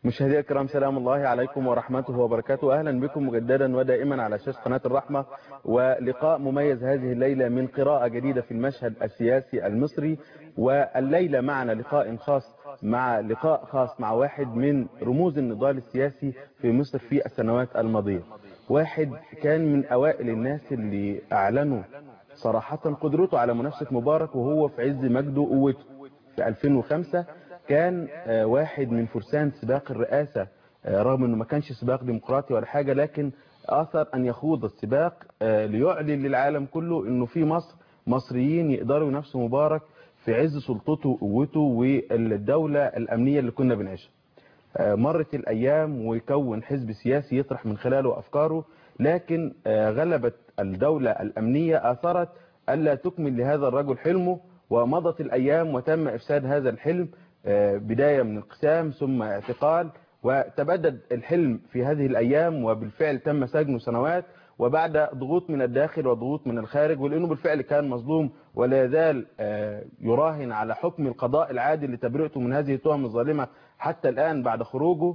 مشاهدينا الكرام سلام الله عليكم ورحمته وبركاته أهلا بكم مجددا ودائما على شاشة قناة الرحمة ولقاء مميز هذه الليلة من قراءة جديدة في المشهد السياسي المصري والليلة معنا لقاء خاص مع لقاء خاص مع واحد من رموز النضال السياسي في مصر في السنوات الماضية واحد كان من أوائل الناس اللي أعلنوا صراحة قدرته على منافسة مبارك وهو في عز مجده وقوته في 2005 كان واحد من فرسان سباق الرئاسة رغم انه ما كانش سباق ديمقراطي ولا حاجة لكن اثر ان يخوض السباق ليعلن للعالم كله انه في مصر مصريين يقدروا ينافسوا مبارك في عز سلطته وقوته والدولة الامنية اللي كنا بنعيشها مرت الايام ويكون حزب سياسي يطرح من خلاله افكاره لكن غلبت الدولة الامنية اثرت الا تكمل لهذا الرجل حلمه ومضت الايام وتم افساد هذا الحلم بداية من انقسام ثم اعتقال وتبدد الحلم في هذه الأيام وبالفعل تم سجنه سنوات وبعد ضغوط من الداخل وضغوط من الخارج ولأنه بالفعل كان مظلوم ولا يزال يراهن على حكم القضاء العادل لتبرئته من هذه التهم الظالمة حتى الآن بعد خروجه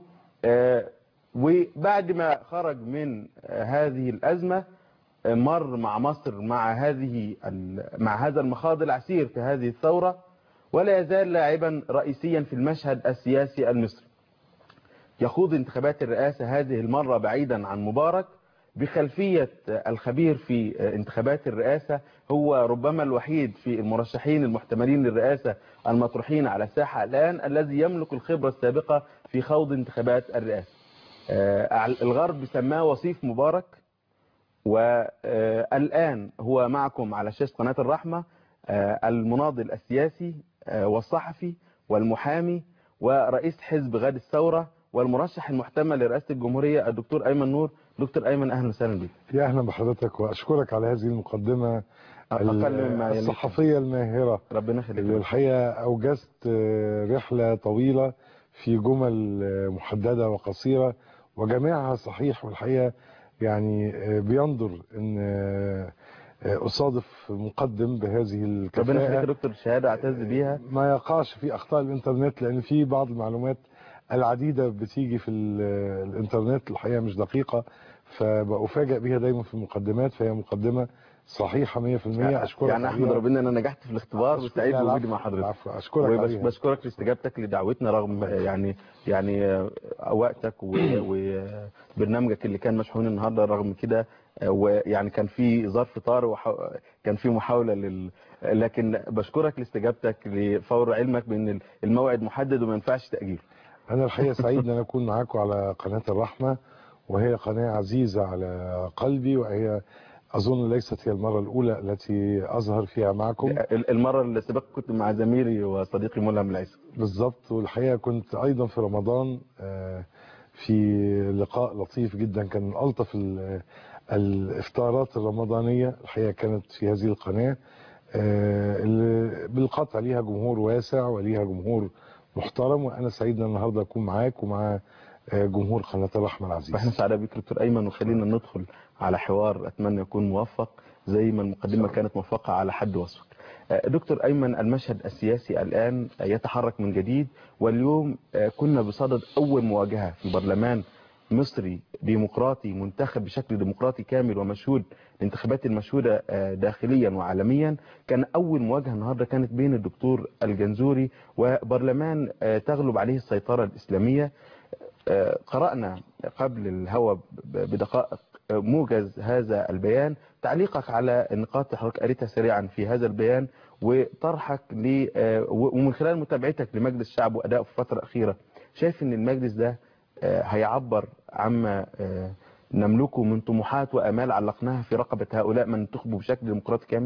وبعد ما خرج من هذه الأزمة مر مع مصر مع هذه مع هذا المخاض العسير في هذه الثورة ولا يزال لاعبا رئيسيا في المشهد السياسي المصري يخوض انتخابات الرئاسة هذه المرة بعيدا عن مبارك بخلفية الخبير في انتخابات الرئاسة هو ربما الوحيد في المرشحين المحتملين للرئاسة المطروحين على الساحة الآن الذي يملك الخبرة السابقة في خوض انتخابات الرئاسة الغرب سماه وصيف مبارك والآن هو معكم على شاشة قناة الرحمة المناضل السياسي والصحفي والمحامي ورئيس حزب غد الثورة والمرشح المحتمل لرئاسة الجمهورية الدكتور أيمن نور دكتور أيمن أهلا وسهلا بك يا أهلا بحضرتك وأشكرك على هذه المقدمة الصحفية الماهرة ربنا يخليك الحقيقة أوجزت رحلة طويلة في جمل محددة وقصيرة وجميعها صحيح والحقيقة يعني بينظر ان اصادف مقدم بهذه الكفاءه ربنا يخليك دكتور الشهاده اعتز بيها ما يقعش في اخطاء الانترنت لان في بعض المعلومات العديده بتيجي في الانترنت الحقيقه مش دقيقه فبفاجئ بيها دايما في المقدمات فهي مقدمه صحيحه 100% اشكرك يعني احمد ربنا ان انا نجحت في الاختبار وسعيد بوجودي مع حضرتك اشكرك وبشكرك لاستجابتك لدعوتنا رغم يعني يعني وقتك وبرنامجك اللي كان مشحون النهارده رغم كده ويعني كان في ظرف طارئ وح... كان في محاوله لل لكن بشكرك لاستجابتك لفور علمك بان الموعد محدد وما ينفعش تاجيله انا الحقيقه سعيد ان اكون معاكم على قناه الرحمه وهي قناه عزيزه على قلبي وهي أظن ليست هي المرة الأولى التي أظهر فيها معكم المرة اللي سبق كنت مع زميلي وصديقي ملهم العيسى بالضبط والحقيقة كنت أيضا في رمضان في لقاء لطيف جدا كان من ألطف الإفطارات الرمضانية الحقيقة كانت في هذه القناة اللي بالقطع ليها جمهور واسع وليها جمهور محترم وأنا سعيد النهاردة أكون معاك ومع جمهور قناة الرحمة العزيز احنا سعداء بك دكتور ايمن وخلينا ندخل على حوار اتمنى يكون موفق زي ما المقدمه كانت موفقه على حد وصفك دكتور ايمن المشهد السياسي الان يتحرك من جديد واليوم كنا بصدد اول مواجهه في برلمان مصري ديمقراطي منتخب بشكل ديمقراطي كامل ومشهود الانتخابات المشهودة داخليا وعالميا كان أول مواجهة النهاردة كانت بين الدكتور الجنزوري وبرلمان تغلب عليه السيطرة الإسلامية قرأنا قبل الهوى بدقائق موجز هذا البيان تعليقك على النقاط اللي حضرتك قريتها سريعا في هذا البيان وطرحك ل ومن خلال متابعتك لمجلس الشعب وأدائه في الفترة الأخيرة شايف ان المجلس ده هيعبر عما نملكه من طموحات وامال علقناها في رقبه هؤلاء من انتخبوا بشكل ديمقراطي كامل؟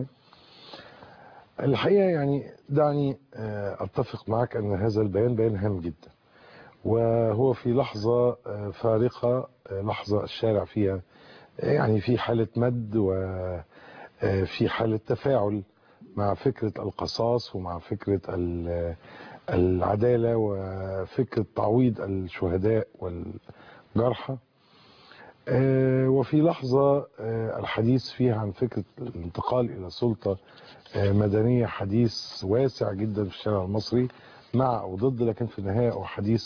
الحقيقه يعني دعني اتفق معك ان هذا البيان بيان هام جدا. وهو في لحظه فارقه لحظه الشارع فيها يعني في حاله مد وفي حاله تفاعل مع فكره القصاص ومع فكره العدالة وفكرة تعويض الشهداء والجرحى وفي لحظة الحديث فيها عن فكرة الانتقال إلى سلطة مدنية حديث واسع جدا في الشارع المصري مع أو ضد لكن في النهاية هو حديث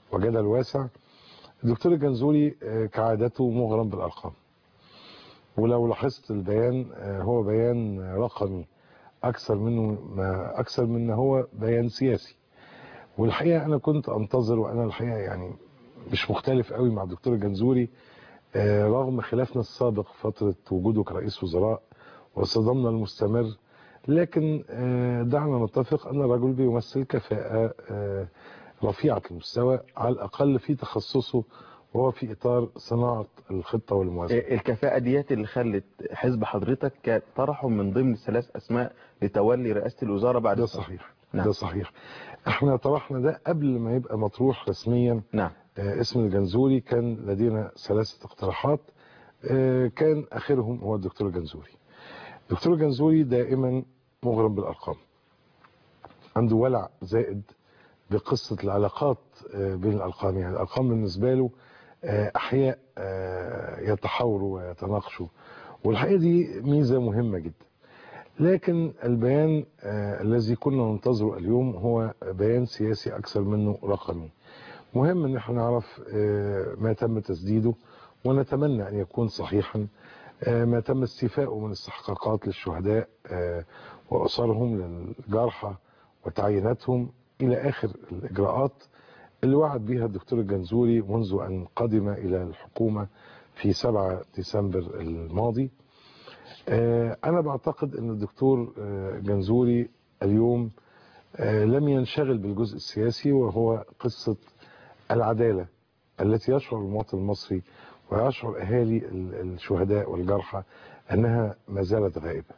وجدل واسع الدكتور الجنزوري آه، كعادته مغرم بالارقام ولو لاحظت البيان آه، هو بيان رقمي اكثر منه ما اكثر من إن هو بيان سياسي والحقيقه انا كنت انتظر وانا الحقيقه يعني مش مختلف قوي مع الدكتور الجنزوري آه، رغم خلافنا السابق فتره وجوده كرئيس وزراء وصدامنا المستمر لكن آه، دعنا نتفق ان الرجل بيمثل كفاءه آه، رفيعه المستوى على الاقل في تخصصه وهو في اطار صناعه الخطه والموازنه الكفاءة ديت اللي خلت حزب حضرتك كان طرحه من ضمن ثلاث أسماء لتولي رئاسة الوزارة بعد ده الثورة. صحيح نعم. ده صحيح احنا طرحنا ده قبل ما يبقى مطروح رسميا نعم آه، اسم الجنزوري كان لدينا ثلاثة اقتراحات آه، كان آخرهم هو الدكتور الجنزوري الدكتور الجنزوري دائما مغرم بالأرقام عنده ولع زائد بقصة العلاقات آه، بين الأرقام يعني الأرقام بالنسبة له آه، أحياء آه، يتحاوروا ويتناقشوا والحقيقة دي ميزة مهمة جدا لكن البيان آه، الذي كنا ننتظره اليوم هو بيان سياسي أكثر منه رقمي مهم ان احنا نعرف آه، ما تم تسديده ونتمنى ان يكون صحيحا آه، ما تم استيفائه من استحقاقات للشهداء آه، واسرهم للجرحى وتعييناتهم الى اخر الاجراءات اللي وعد بها الدكتور الجنزوري منذ ان قدم الى الحكومه في 7 ديسمبر الماضي آه، انا بعتقد ان الدكتور آه، جنزوري اليوم آه، لم ينشغل بالجزء السياسي وهو قصه العدالة التي يشعر المواطن المصري ويشعر أهالي ال- الشهداء والجرحى أنها ما زالت غائبة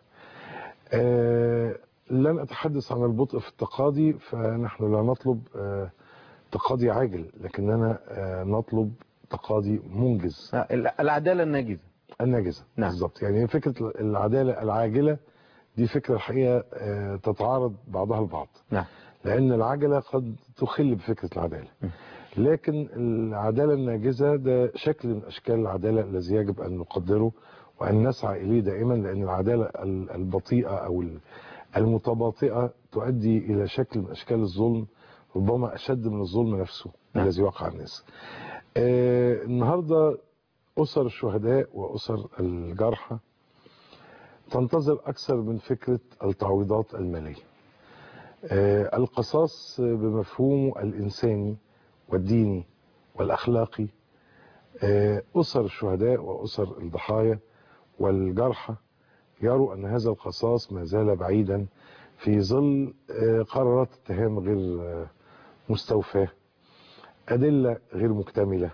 آه، لن أتحدث عن البطء في التقاضي فنحن لا نطلب آه، تقاضي عاجل لكننا آه، نطلب تقاضي منجز آه، العدالة الناجزة الناجزة نعم. بالظبط يعني فكرة العدالة العاجلة دي فكرة الحقيقة آه، تتعارض بعضها البعض نعم لأن العجلة قد تخل بفكرة العدالة لكن العدالة الناجزة ده شكل من أشكال العدالة الذي يجب أن نقدره وأن نسعى إليه دائما لأن العدالة ال- البطيئة أو ال- المتباطئة تؤدي إلى شكل من أشكال الظلم ربما أشد من الظلم نفسه نعم. الذي وقع على الناس آه النهاردة أسر الشهداء وأسر الجرحى تنتظر أكثر من فكرة التعويضات المالية آه، القصاص بمفهومه الإنساني والديني والأخلاقي آه، أسر الشهداء وأسر الضحايا والجرحى يروا أن هذا القصاص ما زال بعيدا في ظل آه، قرارات اتهام غير آه، مستوفاة أدلة غير مكتملة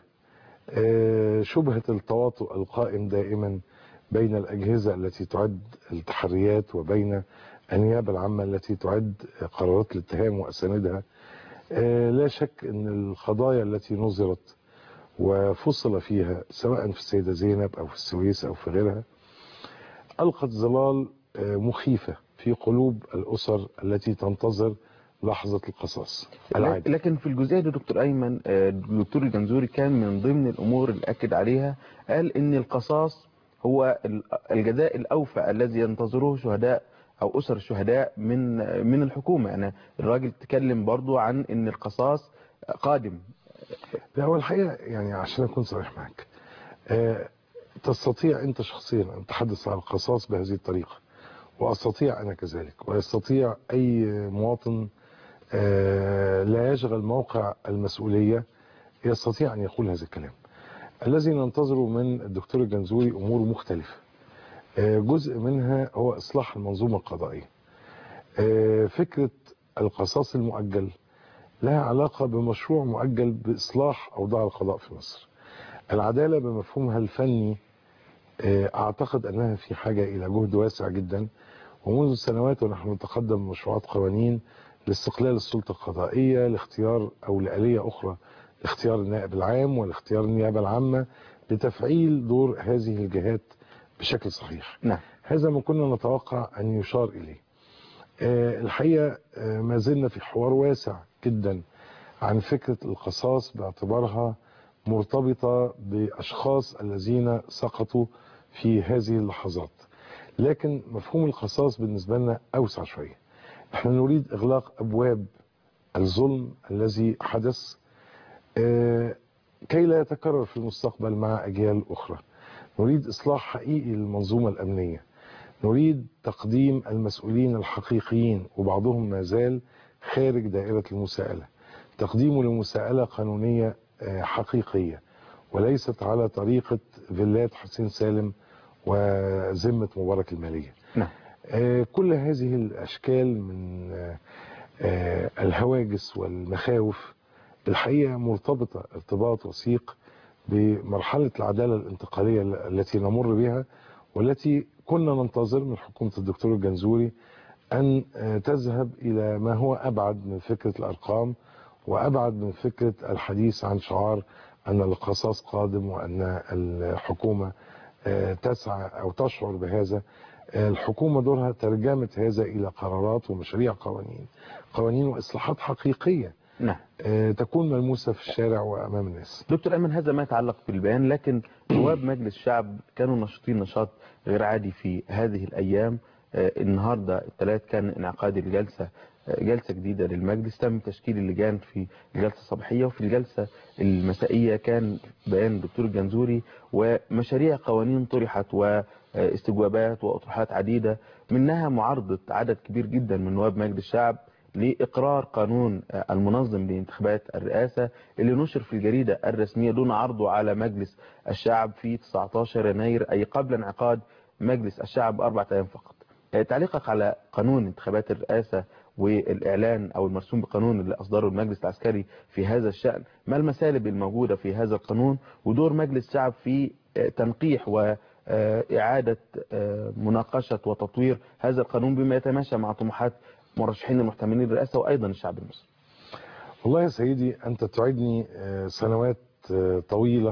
آه، شبهة التواطؤ القائم دائما بين الأجهزة التي تعد التحريات وبين النيابة العامة التي تعد قرارات الاتهام وأساندها آه، لا شك أن القضايا التي نظرت وفصل فيها سواء في السيدة زينب أو في السويس أو في غيرها ألقت ظلال آه، مخيفة في قلوب الأسر التي تنتظر لحظة القصاص العادل لكن في الجزئيه دي دكتور ايمن آه، الدكتور الجنزوري كان من ضمن الامور اللي اكد عليها قال ان القصاص هو ال- الجزاء الاوفى الذي ينتظره شهداء او اسر الشهداء من من الحكومه يعني الراجل تكلم برضو عن ان القصاص قادم لا هو الحقيقة يعني عشان أكون صريح معك آه، تستطيع أنت شخصيا أن تحدث عن القصاص بهذه الطريقة وأستطيع أنا كذلك ويستطيع أي مواطن آه، لا يشغل موقع المسؤولية يستطيع أن يقول هذا الكلام الذي ننتظره من الدكتور الجنزوري أمور مختلفة آه، جزء منها هو إصلاح المنظومة القضائية آه، فكرة القصاص المؤجل لها علاقة بمشروع مؤجل بإصلاح أوضاع القضاء في مصر العدالة بمفهومها الفني آه، أعتقد أنها في حاجة إلى جهد واسع جدا ومنذ سنوات ونحن نتقدم بمشروعات قوانين لاستقلال السلطة القضائية لاختيار أو لآلية أخرى لاختيار النائب العام ولاختيار النيابة العامة لتفعيل دور هذه الجهات بشكل صحيح نعم هذا ما كنا نتوقع أن يشار إليه آه، الحقيقة آه، ما زلنا في حوار واسع جدا عن فكرة القصاص باعتبارها مرتبطة بأشخاص الذين سقطوا في هذه اللحظات لكن مفهوم القصاص بالنسبة لنا أوسع شوية احنا نريد إغلاق أبواب الظلم الذي حدث آه، كي لا يتكرر في المستقبل مع أجيال أخرى نريد إصلاح حقيقي للمنظومة الأمنية نريد تقديم المسؤولين الحقيقيين وبعضهم ما زال خارج دائرة المساءلة تقديمه لمساءلة قانونية آه، حقيقية وليست على طريقة فيلات حسين سالم وذمة مبارك المالية نعم آه، كل هذه الأشكال من آه، آه، الهواجس والمخاوف الحقيقة مرتبطة ارتباط وثيق بمرحلة العدالة الانتقالية التي نمر بها والتي كنا ننتظر من حكومة الدكتور الجنزوري أن آه، تذهب إلى ما هو أبعد من فكرة الأرقام وأبعد من فكرة الحديث عن شعار أن القصاص قادم وأن الحكومة آه، تسعى أو تشعر بهذا آه، الحكومة دورها ترجمة هذا إلى قرارات ومشاريع قوانين قوانين وإصلاحات حقيقية نعم آه، تكون ملموسة في الشارع وأمام الناس دكتور أيمن هذا ما يتعلق بالبيان لكن نواب مجلس الشعب كانوا نشطين نشاط غير عادي في هذه الأيام آه، النهاردة الثلاث كان انعقاد الجلسة آه، جلسة جديدة للمجلس تم تشكيل اللجان في الجلسة الصباحية وفي الجلسة المسائية كان بيان الدكتور الجنزوري ومشاريع قوانين طرحت واستجوابات وأطروحات عديدة منها معارضة عدد كبير جدا من نواب مجلس الشعب لإقرار قانون المنظم لانتخابات الرئاسة اللي نشر في الجريدة الرسمية دون عرضه على مجلس الشعب في 19 يناير أي قبل انعقاد مجلس الشعب بأربعة أيام فقط آه، تعليقك على قانون انتخابات الرئاسة والإعلان أو المرسوم بقانون اللي أصدره المجلس العسكري في هذا الشأن ما المسالب الموجودة في هذا القانون ودور مجلس الشعب في آه، تنقيح وإعادة مناقشة وتطوير هذا القانون بما يتماشى مع طموحات مرشحين المحتملين للرئاسة وأيضا الشعب المصري والله يا سيدي أنت تعدني آه، سنوات آه، طويلة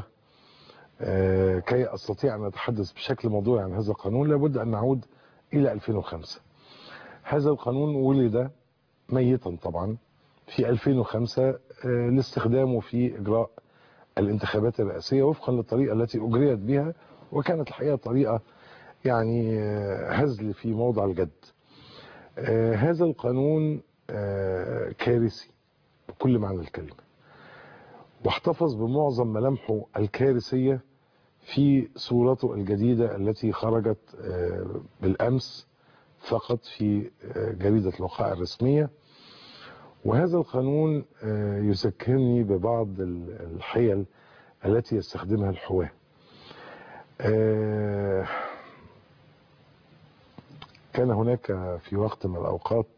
آه، كي أستطيع أن أتحدث بشكل موضوعي عن هذا القانون لابد أن نعود إلى 2005 هذا القانون ولد ميتا طبعا في 2005 آه، لاستخدامه في إجراء الانتخابات الرئاسية وفقا للطريقة التي أجريت بها وكانت الحقيقة طريقة يعني آه، هزل في موضع الجد آه، هذا القانون آه، كارثي بكل معنى الكلمة واحتفظ بمعظم ملامحه الكارثية في صورته الجديدة التي خرجت آه، بالأمس فقط في آه، جريدة الوقائع الرسمية وهذا القانون آه، يذكرني ببعض ال- الحيل التي يستخدمها الحواة آه، كان هناك في وقت من الأوقات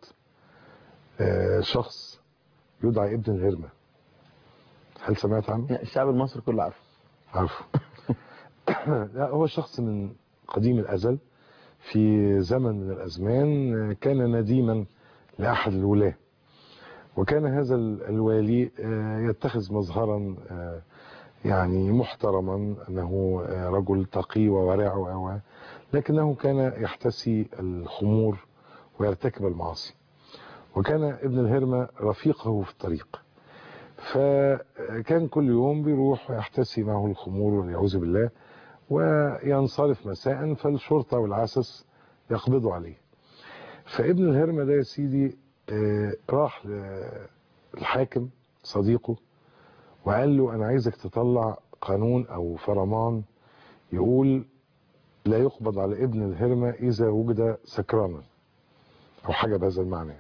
آه، شخص يدعى ابن الهرمة هل سمعت عنه؟ الشعب المصري كله عارفه عارفه لا هو شخص من قديم الأزل في زمن من الأزمان كان نديما لأحد الولاة وكان هذا ال- الوالي آه، يتخذ مظهرا آه، يعني محترما أنه آه، رجل تقي وورع و لكنه كان يحتسي الخمور ويرتكب المعاصي وكان ابن الهرمة رفيقه في الطريق فكان كل يوم بيروح ويحتسي معه الخمور والعياذ بالله وينصرف مساء فالشرطة والعسس يقبضوا عليه فابن الهرمة ده يا سيدي آه، راح للحاكم صديقه وقال له أنا عايزك تطلع قانون أو فرمان يقول لا يقبض على ابن الهرمة إذا وجد سكرانا أو حاجة بهذا المعنى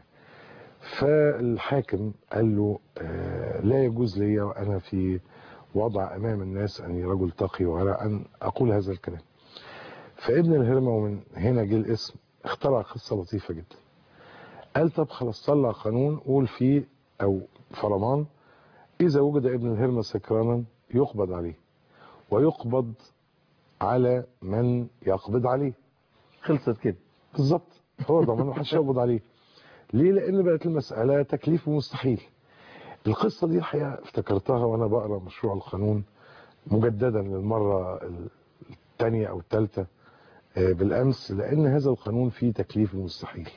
فالحاكم قال له آه، لا يجوز لي وأنا في وضع أمام الناس أني رجل تقي وورع أن أقول هذا الكلام فابن الهرمة ومن هنا جه الاسم اخترع قصة لطيفة جدا قال طب خلاص طلع قانون قول فيه أو فرمان إذا وجد ابن الهرمة سكرانا يقبض عليه ويقبض على من يقبض عليه خلصت كده بالظبط هو ضمان محدش يقبض عليه ليه لان بقت المساله تكليف مستحيل القصه دي الحقيقه افتكرتها وانا بقرا مشروع القانون مجددا للمره الثانيه او الثالثه بالامس لان هذا القانون فيه تكليف مستحيل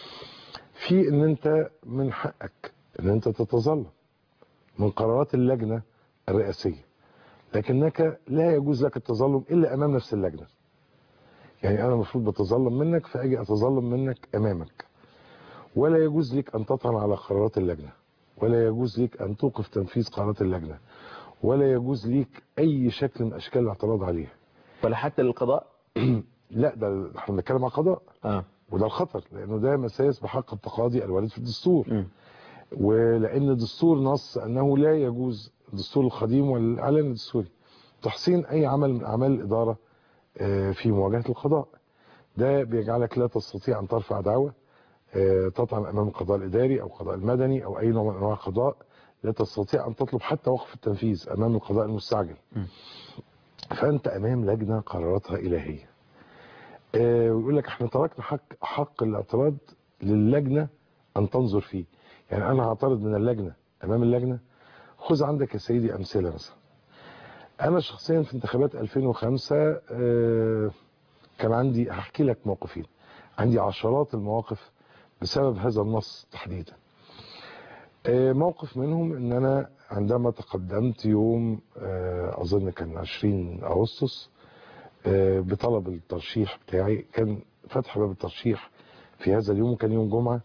في ان انت من حقك ان انت تتظلم من قرارات اللجنه الرئاسيه لكنك لا يجوز لك التظلم الا امام نفس اللجنه يعني انا المفروض بتظلم منك فاجي اتظلم منك امامك ولا يجوز لك ان تطعن على قرارات اللجنه ولا يجوز ليك ان توقف تنفيذ قرارات اللجنه ولا يجوز ليك اي شكل من اشكال الاعتراض عليها ولا حتى للقضاء لا ده احنا بنتكلم عن قضاء اه وده الخطر لانه ده مساس بحق التقاضي الوارد في الدستور مم. ولان الدستور نص انه لا يجوز الدستور القديم والاعلان الدستوري تحسين اي عمل من اعمال الاداره آه، في مواجهه القضاء ده بيجعلك لا تستطيع ان ترفع دعوه آه، تطعن امام القضاء الاداري او القضاء المدني او اي نوع من انواع القضاء لا تستطيع ان تطلب حتى وقف التنفيذ امام القضاء المستعجل م. فانت امام لجنه قراراتها الهيه آه، ويقول لك احنا تركنا حق حق الاعتراض للجنه ان تنظر فيه يعني انا هعترض من اللجنه امام اللجنه خذ عندك يا سيدي امثله مثلا انا شخصيا في انتخابات 2005 آه، كان عندي هحكي لك موقفين عندي عشرات المواقف بسبب هذا النص تحديدا آه، موقف منهم ان انا عندما تقدمت يوم آه، اظن كان 20 اغسطس آه، بطلب الترشيح بتاعي كان فتح باب الترشيح في هذا اليوم كان يوم جمعة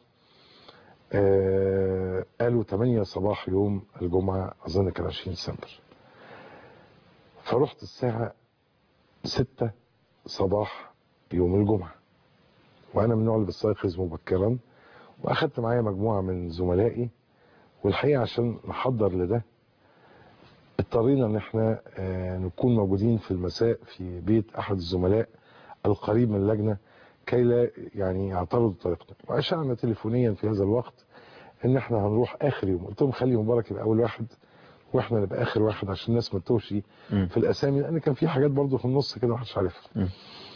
آه، قالوا 8 صباح يوم الجمعة أظن كان 20 ديسمبر فرحت الساعة 6 صباح يوم الجمعة وأنا من النوع اللي بستيقظ مبكرا وأخدت معايا مجموعة من زملائي والحقيقة عشان نحضر لده اضطرينا ان احنا آه، نكون موجودين في المساء في بيت احد الزملاء القريب من اللجنه كي لا يعني يعترضوا طريقنا واشعنا تليفونيا في هذا الوقت ان احنا هنروح اخر يوم قلت لهم خلي مبارك يبقى اول واحد واحنا نبقى اخر واحد عشان الناس ما تتوهش مم. في الاسامي لان كان في حاجات برضو في النص كده محدش عارفها مم.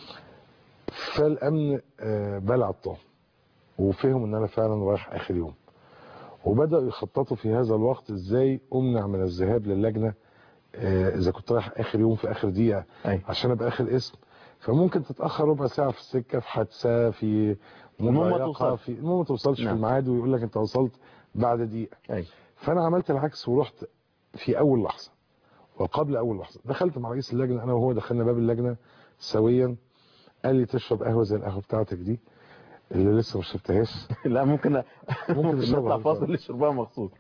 فالامن آه، بلع الطعم وفهم ان انا فعلا رايح اخر يوم وبداوا يخططوا في هذا الوقت ازاي امنع من الذهاب للجنه آه، اذا كنت رايح اخر يوم في اخر دقيقه أي. عشان ابقى اخر اسم فممكن تتاخر ربع ساعه في السكه في حادثه في المهم ما مضايقة، توصلش. في المهم ما توصلش في نعم. الميعاد ويقول لك انت وصلت بعد دقيقه أي. فانا عملت العكس ورحت في اول لحظه وقبل اول لحظه دخلت مع رئيس اللجنه انا وهو دخلنا باب اللجنه سويا قال لي تشرب قهوه زي القهوه بتاعتك دي اللي لسه ما شربتهاش لا ممكن ممكن نطلع نشربها فاصل نشربها مخصوص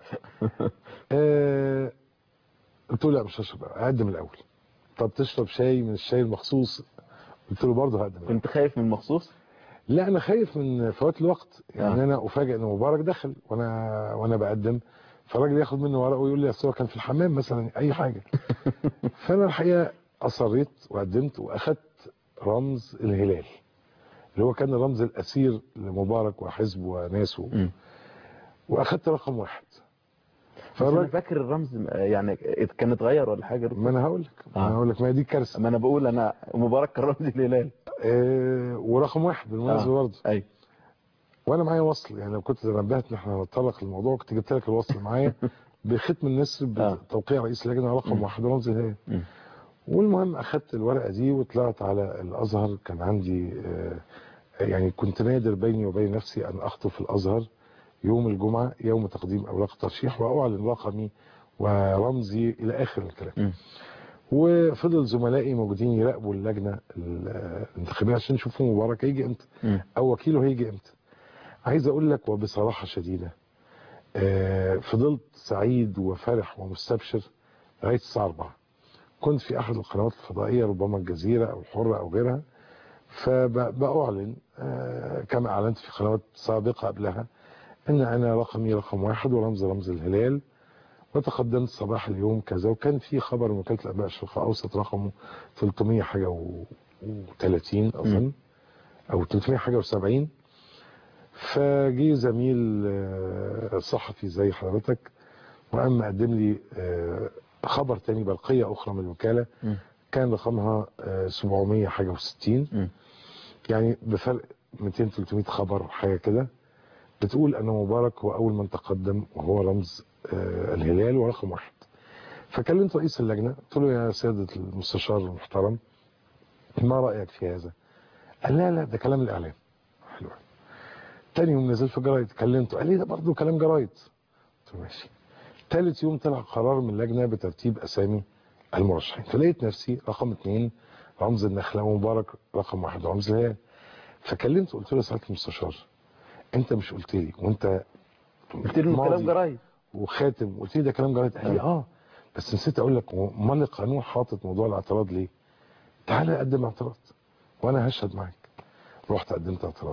آه، قلت له لا مش هشرب اقدم الاول طب تشرب شاي من الشاي المخصوص قلت له برضه هقدم الأول. كنت خايف من مخصوص لا انا خايف من فوات الوقت يعني آه. انا افاجئ ان مبارك دخل وانا وانا بقدم فالراجل ياخد مني ورقه ويقول لي اصل هو كان في الحمام مثلا اي حاجه فانا الحقيقه اصريت وقدمت واخدت رمز الهلال اللي هو كان الرمز الاسير لمبارك وحزبه وناسه مم. واخدت رقم واحد بس انا فالراجل فاكر الرمز يعني كان اتغير ولا حاجه ما انا هقول لك ما آه. انا هقول لك ما هي دي الكارثه ما انا بقول انا مبارك كان رمز الهلال آه ورقم واحد بالمناسبه آه. برضه اي وانا معايا وصل يعني لو كنت تنبهت ان احنا هنتطرق للموضوع كنت جبت لك الوصل معايا بختم النسر آه. بتوقيع رئيس اللجنه رقم مم. واحد رمز الهلال مم. والمهم اخدت الورقه دي وطلعت على الازهر كان عندي آه، يعني كنت نادر بيني وبين نفسي ان اخطب في الازهر يوم الجمعه يوم تقديم اوراق الترشيح واعلن رقمي ورمزي الى اخر الكلام مم. وفضل زملائي موجودين يراقبوا اللجنه ال- الانتخابيه عشان يشوفوا مبارك هيجي امتى مم. او وكيله هيجي امتى عايز اقول لك وبصراحه شديده آه، فضلت سعيد وفرح ومستبشر لغايه الساعه 4 كنت في احد القنوات الفضائيه ربما الجزيره او الحره او غيرها فبأعلن آه، كما اعلنت في قنوات سابقه قبلها ان انا رقمي رقم واحد ورمز رمز الهلال وتقدمت صباح اليوم كذا وكان في خبر من وكاله الانباء الشرق الاوسط رقمه 300 حاجه و30 اظن او 300 حاجه و70 فجي زميل آه، صحفي زي حضرتك وقام مقدم لي آه، خبر تاني برقيه اخرى من الوكاله مم. كان رقمها آه، 700 حاجه و60 مم. يعني بفرق 200 300 خبر حاجه كده بتقول ان مبارك هو اول من تقدم وهو رمز آه، الهلال ورقم واحد فكلمت رئيس اللجنه قلت له يا سياده المستشار المحترم ما رايك في هذا؟ قال لا لا ده كلام الاعلام حلو تاني يوم نزلت في جرايد كلمته قال لي ده برضه كلام جرايد قلت له ماشي تالت يوم طلع قرار من اللجنه بترتيب اسامي المرشحين فلقيت نفسي رقم اثنين رمز النخله ومبارك رقم واحد رمز الهلال فكلمته قلت له يا سعاده المستشار انت مش قلت لي وانت قلت له إنه ماضي كلام جرايد وخاتم قلت لي ده كلام جريد قال لي اه بس نسيت اقول لك هو امال القانون حاطط موضوع الاعتراض ليه تعالى قدم اعتراض وانا هشهد معاك رحت قدمت اعتراض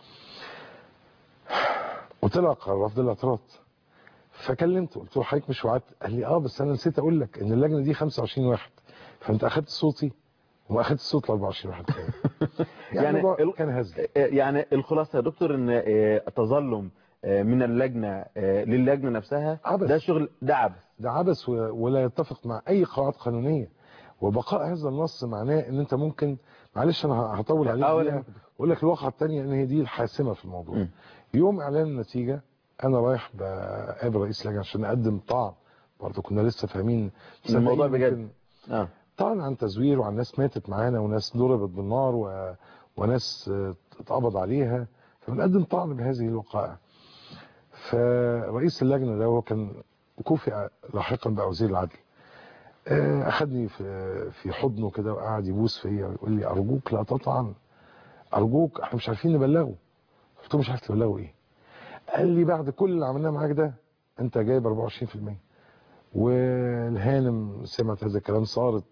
وطلع قرار رفض الاعتراض فكلمته قلت له حضرتك مش وعدت قال لي اه بس انا نسيت اقول لك ان اللجنه دي 25 واحد فانت اخدت صوتي وما اخدت صوت ال 24 واحد تاني يعني, يعني يعني ال- كان هزل يعني الخلاصة يا دكتور ان آه، تظلم آه، من اللجنة آه، للجنة نفسها عبث. ده شغل ده عبث ده عبث و- ولا يتفق مع اي قواعد قانونيه وبقاء هذا النص معناه ان انت ممكن معلش انا ه- هطول عليك أول- دقيقة، اقول لك الواقعه الثانيه ان هي دي الحاسمه في الموضوع م. يوم اعلان النتيجه انا رايح بقابل رئيس اللجنه عشان اقدم طعن برضه كنا لسه فاهمين الموضوع مصدقين بجد. ممكن اه طعن عن تزوير وعن ناس ماتت معانا وناس ضربت بالنار و... وناس آه، اتقبض عليها فبنقدم طعن بهذه الوقائع فرئيس اللجنه ده هو كان كوفئ لاحقا بقى وزير العدل آه، اخدني في في حضنه كده وقعد يبوس فيا ويقول لي ارجوك لا تطعن ارجوك احنا مش عارفين نبلغه قلت له مش عارف تبلغه ايه قال لي بعد كل اللي عملناه معاك ده انت جايب 24% والهانم سمعت هذا الكلام صارت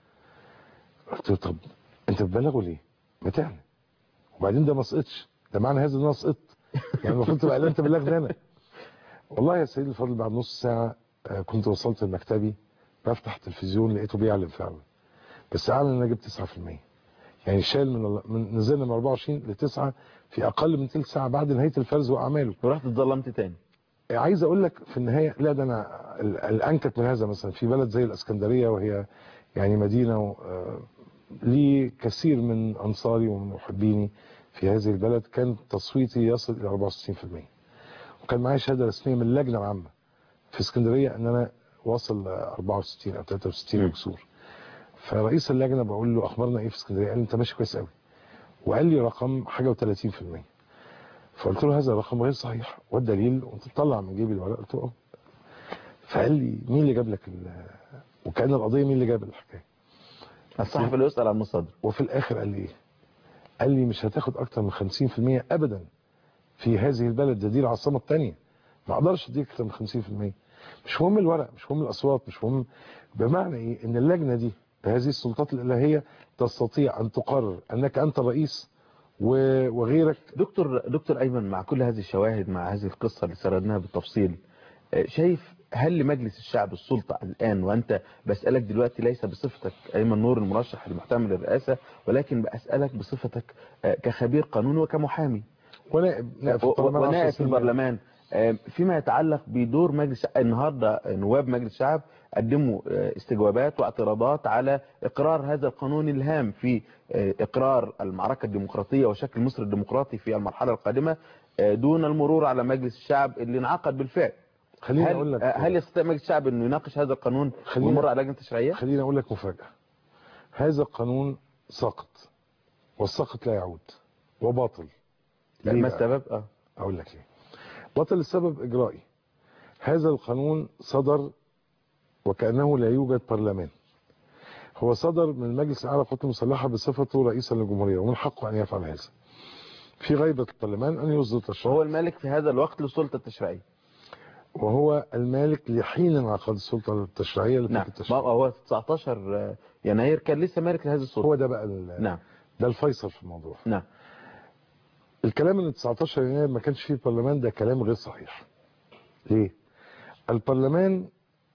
قلت له طب انت بتبلغه ليه؟ ما تعلن وبعدين ده ما سقطش ده معنى هذا ان انا سقطت يعني المفروض تبقى قال انت بلغني انا والله يا سيدي الفاضل بعد نص ساعه آه، كنت وصلت لمكتبي بفتح التلفزيون لقيته بيعلن فعلا بس اعلن ان انا جبت 9% يعني شال من, ال- من نزلنا من 24 ل 9 في اقل من ثلث ساعه بعد نهايه الفرز واعماله ورحت اتظلمت تاني عايز اقول لك في النهايه لا ده انا ال- الانكت من هذا مثلا في بلد زي الاسكندريه وهي يعني مدينه آه، لي كثير من انصاري ومن محبيني في هذه البلد كان تصويتي يصل الى 64% وكان معايا شهاده رسميه من اللجنه العامه في اسكندريه ان انا واصل ل 64 او 63 مم. وكسور فرئيس اللجنه بقول له اخبارنا ايه في اسكندريه قال لي انت ماشي كويس قوي وقال لي رقم حاجه و30% فقلت له هذا الرقم غير صحيح والدليل وانت تطلع من جيبي الورق قلت له اه فقال لي مين اللي جاب لك ال- وكان القضيه مين اللي جاب الحكايه الصحفي اللي يسأل عن المصادر وفي الاخر قال لي ايه قال لي مش هتاخد اكتر من 50% ابدا في هذه البلد ده دي العاصمه الثانيه ما اقدرش اديك اكتر من 50% مش مهم الورق مش مهم الاصوات مش مهم بمعنى ايه ان اللجنه دي بهذه السلطات الالهيه تستطيع ان تقرر انك انت الرئيس و- وغيرك دكتور دكتور ايمن مع كل هذه الشواهد مع هذه القصه اللي سردناها بالتفصيل آه، شايف هل لمجلس الشعب السلطه الان وانت بسالك دلوقتي ليس بصفتك ايمن نور المرشح المحتمل للرئاسه ولكن بسالك بصفتك آه، كخبير قانوني وكمحامي ونائب نائب في و- البرلمان ونائب 10 في سنين. البرلمان آه، فيما يتعلق بدور مجلس النهارده نواب مجلس الشعب قدموا آه، استجوابات واعتراضات على اقرار هذا القانون الهام في آه، اقرار المعركه الديمقراطيه وشكل مصر الديمقراطي في المرحله القادمه آه، دون المرور على مجلس الشعب اللي انعقد بالفعل خليني اقول هل لك آه، هل يستطيع مجلس الشعب انه يناقش هذا القانون خلينا- ويمر على لجنه تشريعيه؟ خليني اقول لك مفاجاه هذا القانون سقط والسقط لا يعود وباطل ليه ما بقى؟ السبب؟ اه اقول لك ليه بطل السبب اجرائي هذا القانون صدر وكانه لا يوجد برلمان هو صدر من مجلس اعلى القوات المسلحه بصفته رئيسا للجمهوريه ومن حقه ان يفعل هذا في غيبه البرلمان ان يصدر تشريع وهو المالك في هذا الوقت للسلطه التشريعيه وهو المالك لحين انعقاد السلطه التشريعيه اللي نعم كانت ما التشريع هو 19 يناير كان لسه مالك لهذه السلطه هو ده بقى ال- نعم ده الفيصل في الموضوع نعم الكلام ان 19 يناير ما كانش فيه برلمان ده كلام غير صحيح ليه البرلمان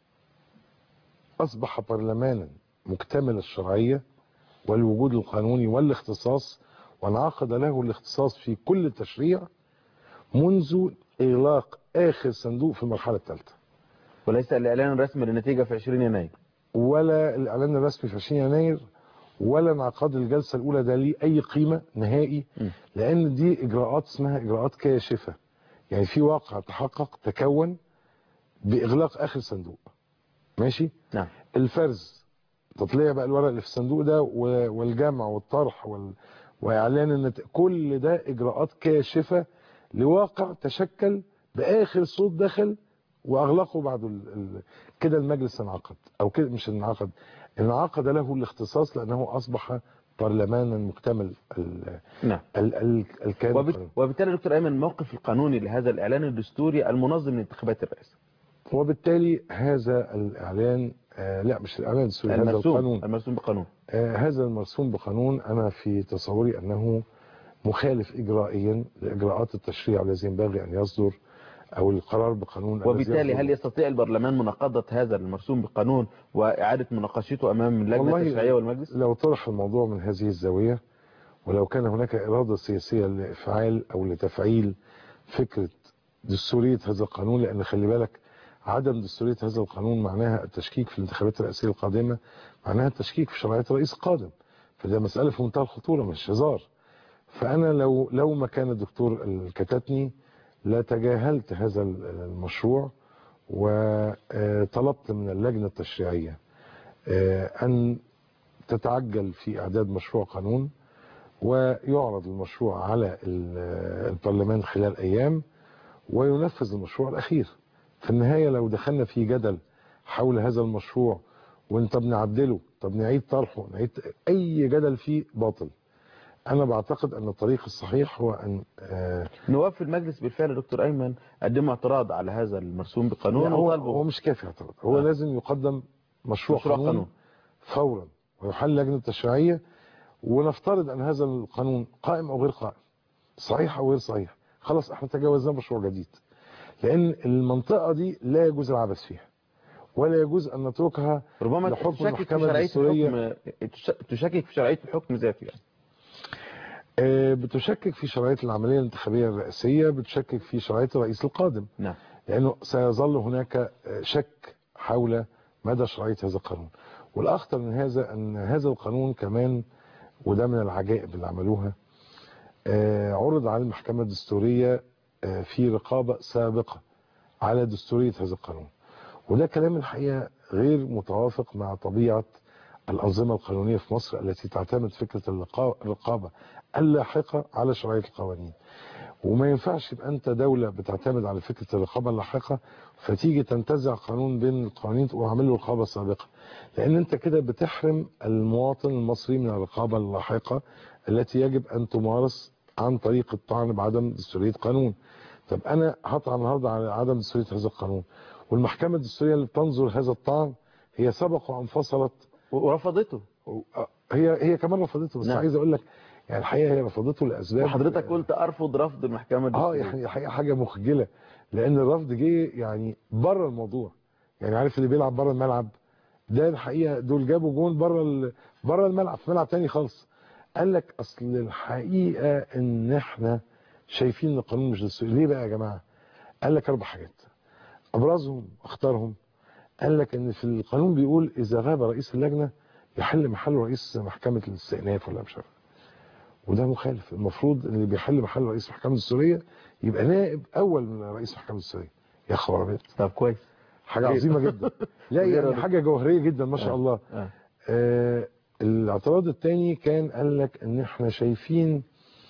اصبح برلمانا مكتمل الشرعيه والوجود القانوني والاختصاص وانعقد له الاختصاص في كل تشريع منذ اغلاق اخر صندوق في المرحله الثالثه وليس الاعلان الرسمي للنتيجه في 20 يناير ولا الاعلان الرسمي في 20 يناير ولا انعقاد الجلسه الاولى ده ليه اي قيمه نهائي م. لان دي اجراءات اسمها اجراءات كاشفه يعني في واقع تحقق تكون باغلاق اخر صندوق ماشي نعم الفرز تطليع بقى الورق اللي في الصندوق ده و- والجمع والطرح وال... واعلان النت... كل ده اجراءات كاشفه لواقع تشكل باخر صوت دخل واغلقه بعد ال... ال... كده المجلس انعقد او كده مش انعقد انعقد له الاختصاص لانه اصبح برلمانا مكتمل ال... نعم ال... ال... الكيان وبت... القانوني. وبالتالي دكتور ايمن الموقف القانوني لهذا الاعلان الدستوري المنظم لانتخابات الرئاسه وبالتالي هذا الاعلان آه لا مش الاعلان سوري هذا المرسوم القانون المرسوم بقانون آه هذا المرسوم بقانون انا في تصوري انه مخالف اجرائيا لاجراءات التشريع الذي ينبغي ان يصدر او القرار بقانون الذي وبالتالي يصدر. هل يستطيع البرلمان مناقضة هذا المرسوم بقانون وإعادة مناقشته أمام اللجنة والله التشريعية والمجلس؟ لو طرح الموضوع من هذه الزاوية ولو كان هناك إرادة سياسية لإفعال أو لتفعيل فكرة دستورية هذا القانون لأن خلي بالك عدم دستورية هذا القانون معناها التشكيك في الانتخابات الرئاسية القادمة معناها التشكيك في شرعية الرئيس القادم فده مسألة في منتهى الخطورة مش هزار فأنا لو لو ما كان الدكتور الكتاتني لتجاهلت هذا المشروع وطلبت من اللجنة التشريعية أن تتعجل في إعداد مشروع قانون ويعرض المشروع على البرلمان خلال أيام وينفذ المشروع الأخير في النهاية لو دخلنا في جدل حول هذا المشروع وانت بنعدله طب نعيد طرحه نعيد أي جدل فيه باطل أنا بعتقد أن الطريق الصحيح هو أن آه نواب في المجلس بالفعل دكتور أيمن قدموا اعتراض على هذا المرسوم بقانون هو, وطالبوا هو مش كافي اعتراض هو آه. آه. لازم يقدم مشروع, مشروع قانون, قانون. فورا ويحل لجنة تشريعية ونفترض أن هذا القانون قائم أو غير قائم صحيح أو غير صحيح خلاص احنا تجاوزنا مشروع جديد لأن المنطقة دي لا يجوز العبث فيها ولا يجوز أن نتركها ربما لحكم تشكك في المحكمة شرعية الدستورية. الحكم تش- تشكك في شرعية الحكم ذاته يعني آه، بتشكك في شرعية العملية الانتخابية الرئاسية بتشكك في شرعية الرئيس القادم نعم لأنه سيظل هناك آه، شك حول مدى شرعية هذا القانون والأخطر من هذا أن هذا القانون كمان وده من العجائب اللي عملوها آه، عرض على المحكمة الدستورية آه، في رقابة سابقة على دستورية هذا القانون وده كلام الحقيقة غير متوافق مع طبيعة الأنظمة القانونية في مصر التي تعتمد فكرة اللقا- الرقابة اللاحقة على شرعية القوانين وما ينفعش يبقى أنت دولة بتعتمد على فكرة الرقابة اللاحقة فتيجي تنتزع قانون بين القوانين وعمل له رقابة سابقة لأن أنت كده بتحرم المواطن المصري من الرقابة اللاحقة التي يجب أن تمارس عن طريق الطعن بعدم دستورية قانون طب أنا هطعن النهارده على عدم دستورية هذا القانون والمحكمة الدستورية اللي بتنظر هذا الطعن هي سبق وانفصلت ورفضته هي هي كمان رفضته بس نعم. عايز اقول لك يعني الحقيقه هي رفضته لاسباب وحضرتك قلت أرفض رفض المحكمة اه الدستورية يعني الحقيقه حاجه مخجله لان الرفض جه يعني بره الموضوع يعني عارف اللي بيلعب بره الملعب ده الحقيقه دول جابوا جون بره ال... بره الملعب في ملعب تاني خالص قال لك اصل الحقيقه ان احنا شايفين ان القانون مش دستوري ليه بقى يا جماعه قال لك اربع حاجات ابرزهم اختارهم قال لك ان في القانون بيقول اذا غاب رئيس اللجنه يحل محله رئيس محكمه الاستئناف ولا مش عارف وده مخالف المفروض ان اللي بيحل محل رئيس المحكمه الدستوريه يبقى نائب اول من رئيس المحكمه الدستوريه يا خبر ابيض طب كويس حاجه غير. عظيمه جدا لا غير يعني ال- حاجه جوهريه جدا ما شاء آه. الله آه. آه الاعتراض الثاني كان قال لك ان احنا شايفين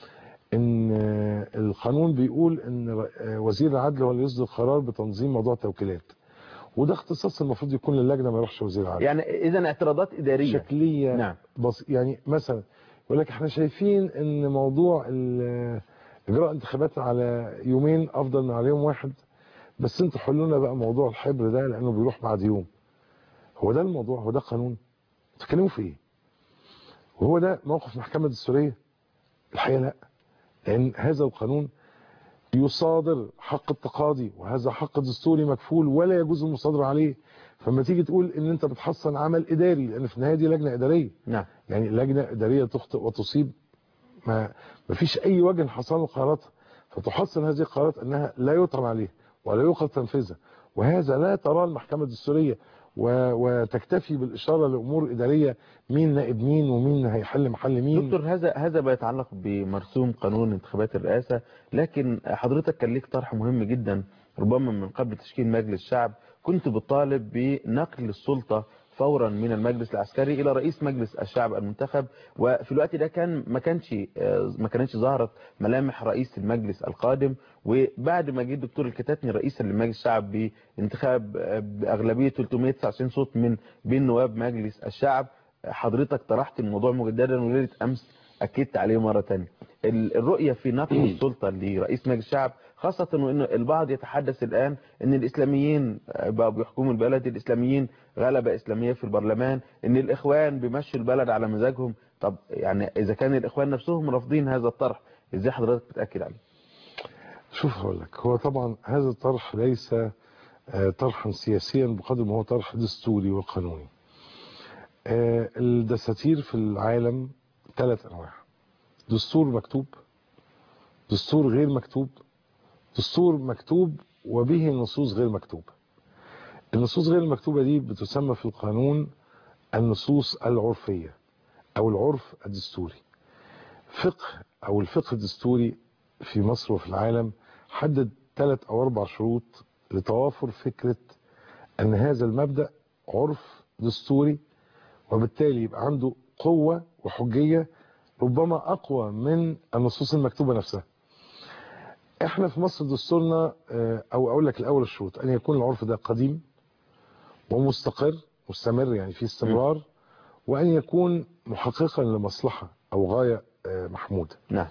ان آه، القانون بيقول ان ر- آه، وزير العدل هو اللي يصدر قرار بتنظيم موضوع التوكيلات وده اختصاص المفروض يكون للجنه ما يروحش وزير العدل يعني إذا اعتراضات إدارية شكليه نعم بص يعني مثلا يقول لك احنا شايفين ان موضوع ال- اجراء انتخابات على يومين افضل من على يوم واحد بس انتوا حلوا لنا بقى موضوع الحبر ده لانه بيروح بعد يوم هو ده الموضوع هو ده قانون بتتكلموا في ايه وهو ده موقف المحكمه الدستوريه الحقيقه لا لان هذا القانون يصادر حق التقاضي وهذا حق دستوري مكفول ولا يجوز المصادره عليه فما تيجي تقول ان انت بتحصن عمل اداري لان في النهايه دي لجنه اداريه نعم يعني لجنة إدارية تخطئ وتصيب ما ما فيش أي وجه لحصان قراراتها فتحصل هذه القرارات أنها لا يطعن عليها ولا يوقف تنفيذها وهذا لا تراه المحكمة الدستورية و- وتكتفي بالإشارة لأمور إدارية مين نائب مين ومين هيحل محل مين دكتور هذا هذا بيتعلق بمرسوم قانون انتخابات الرئاسة لكن حضرتك كان ليك طرح مهم جدا ربما من قبل تشكيل مجلس شعب كنت بتطالب بنقل السلطة فورا من المجلس العسكري الى رئيس مجلس الشعب المنتخب وفي الوقت ده كان ما كانش آه، ما كانتش ظهرت ملامح رئيس المجلس القادم وبعد ما جه الدكتور الكتاتني رئيسا لمجلس الشعب بانتخاب آه، باغلبيه 399 صوت من بين نواب مجلس الشعب حضرتك طرحت الموضوع مجددا وليله امس اكدت عليه مره ثانيه الرؤيه في نقل السلطه لرئيس مجلس الشعب خاصة وان البعض يتحدث الان ان الاسلاميين بقوا بيحكموا البلد الاسلاميين غلبة اسلامية في البرلمان ان الاخوان بيمشوا البلد على مزاجهم طب يعني اذا كان الاخوان نفسهم رافضين هذا الطرح ازاي حضرتك بتأكد عليه شوف هقول لك هو طبعا هذا الطرح ليس آه، طرحا سياسيا بقدر ما هو طرح دستوري وقانوني آه، الدساتير في العالم ثلاث انواع دستور مكتوب دستور غير مكتوب دستور مكتوب وبه نصوص غير مكتوبة النصوص غير المكتوبة دي بتسمى في القانون النصوص العرفية او العرف الدستوري فقه او الفقه الدستوري في مصر وفي العالم حدد ثلاث او اربع شروط لتوافر فكرة ان هذا المبدأ عرف دستوري وبالتالي يبقى عنده قوة وحجية ربما اقوى من النصوص المكتوبة نفسها احنا في مصر دستورنا آه، او اقول لك الاول الشروط ان يكون العرف ده قديم ومستقر مستمر يعني فيه استمرار وان يكون محققا لمصلحة او غاية آه، محمودة نعم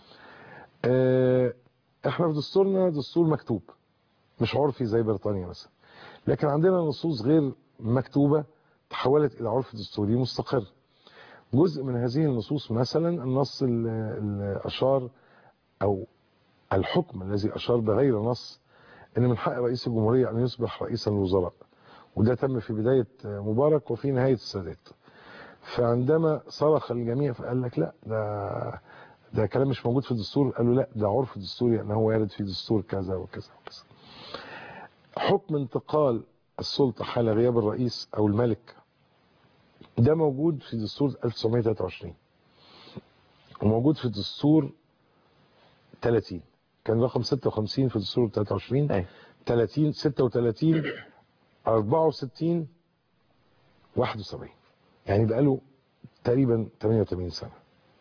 آه، احنا في دستورنا دستور مكتوب مش عرفي زي بريطانيا مثلا لكن عندنا نصوص غير مكتوبة تحولت الى عرف دستوري مستقر جزء من هذه النصوص مثلا النص اللي اشار او الحكم الذي اشار بغير نص ان من حق رئيس الجمهورية ان يصبح رئيسا للوزراء وده تم في بداية مبارك وفي نهاية السادات فعندما صرخ الجميع فقال لك لا ده ده كلام مش موجود في الدستور قالوا لا ده عرف دستوري انه وارد في دستور كذا وكذا وكذا حكم انتقال السلطة حال غياب الرئيس او الملك ده موجود في دستور 1923 وموجود في دستور 30 كان رقم 56 في دستور 23 أي. 30 36 64 71 يعني بقاله تقريبا 88 سنة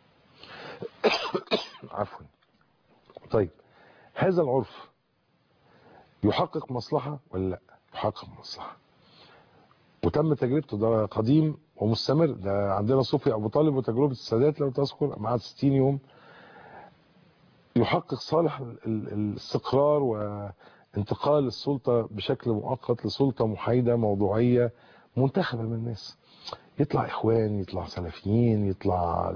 عفوا طيب هذا العرف يحقق مصلحة ولا لا يحقق مصلحة وتم تجربته ده قديم ومستمر ده عندنا صوفي ابو طالب وتجربة السادات لو تذكر مع 60 يوم يحقق صالح ال- ال- الاستقرار وانتقال السلطة بشكل مؤقت لسلطة محايدة موضوعية منتخبة من الناس يطلع اخوان يطلع سلفيين يطلع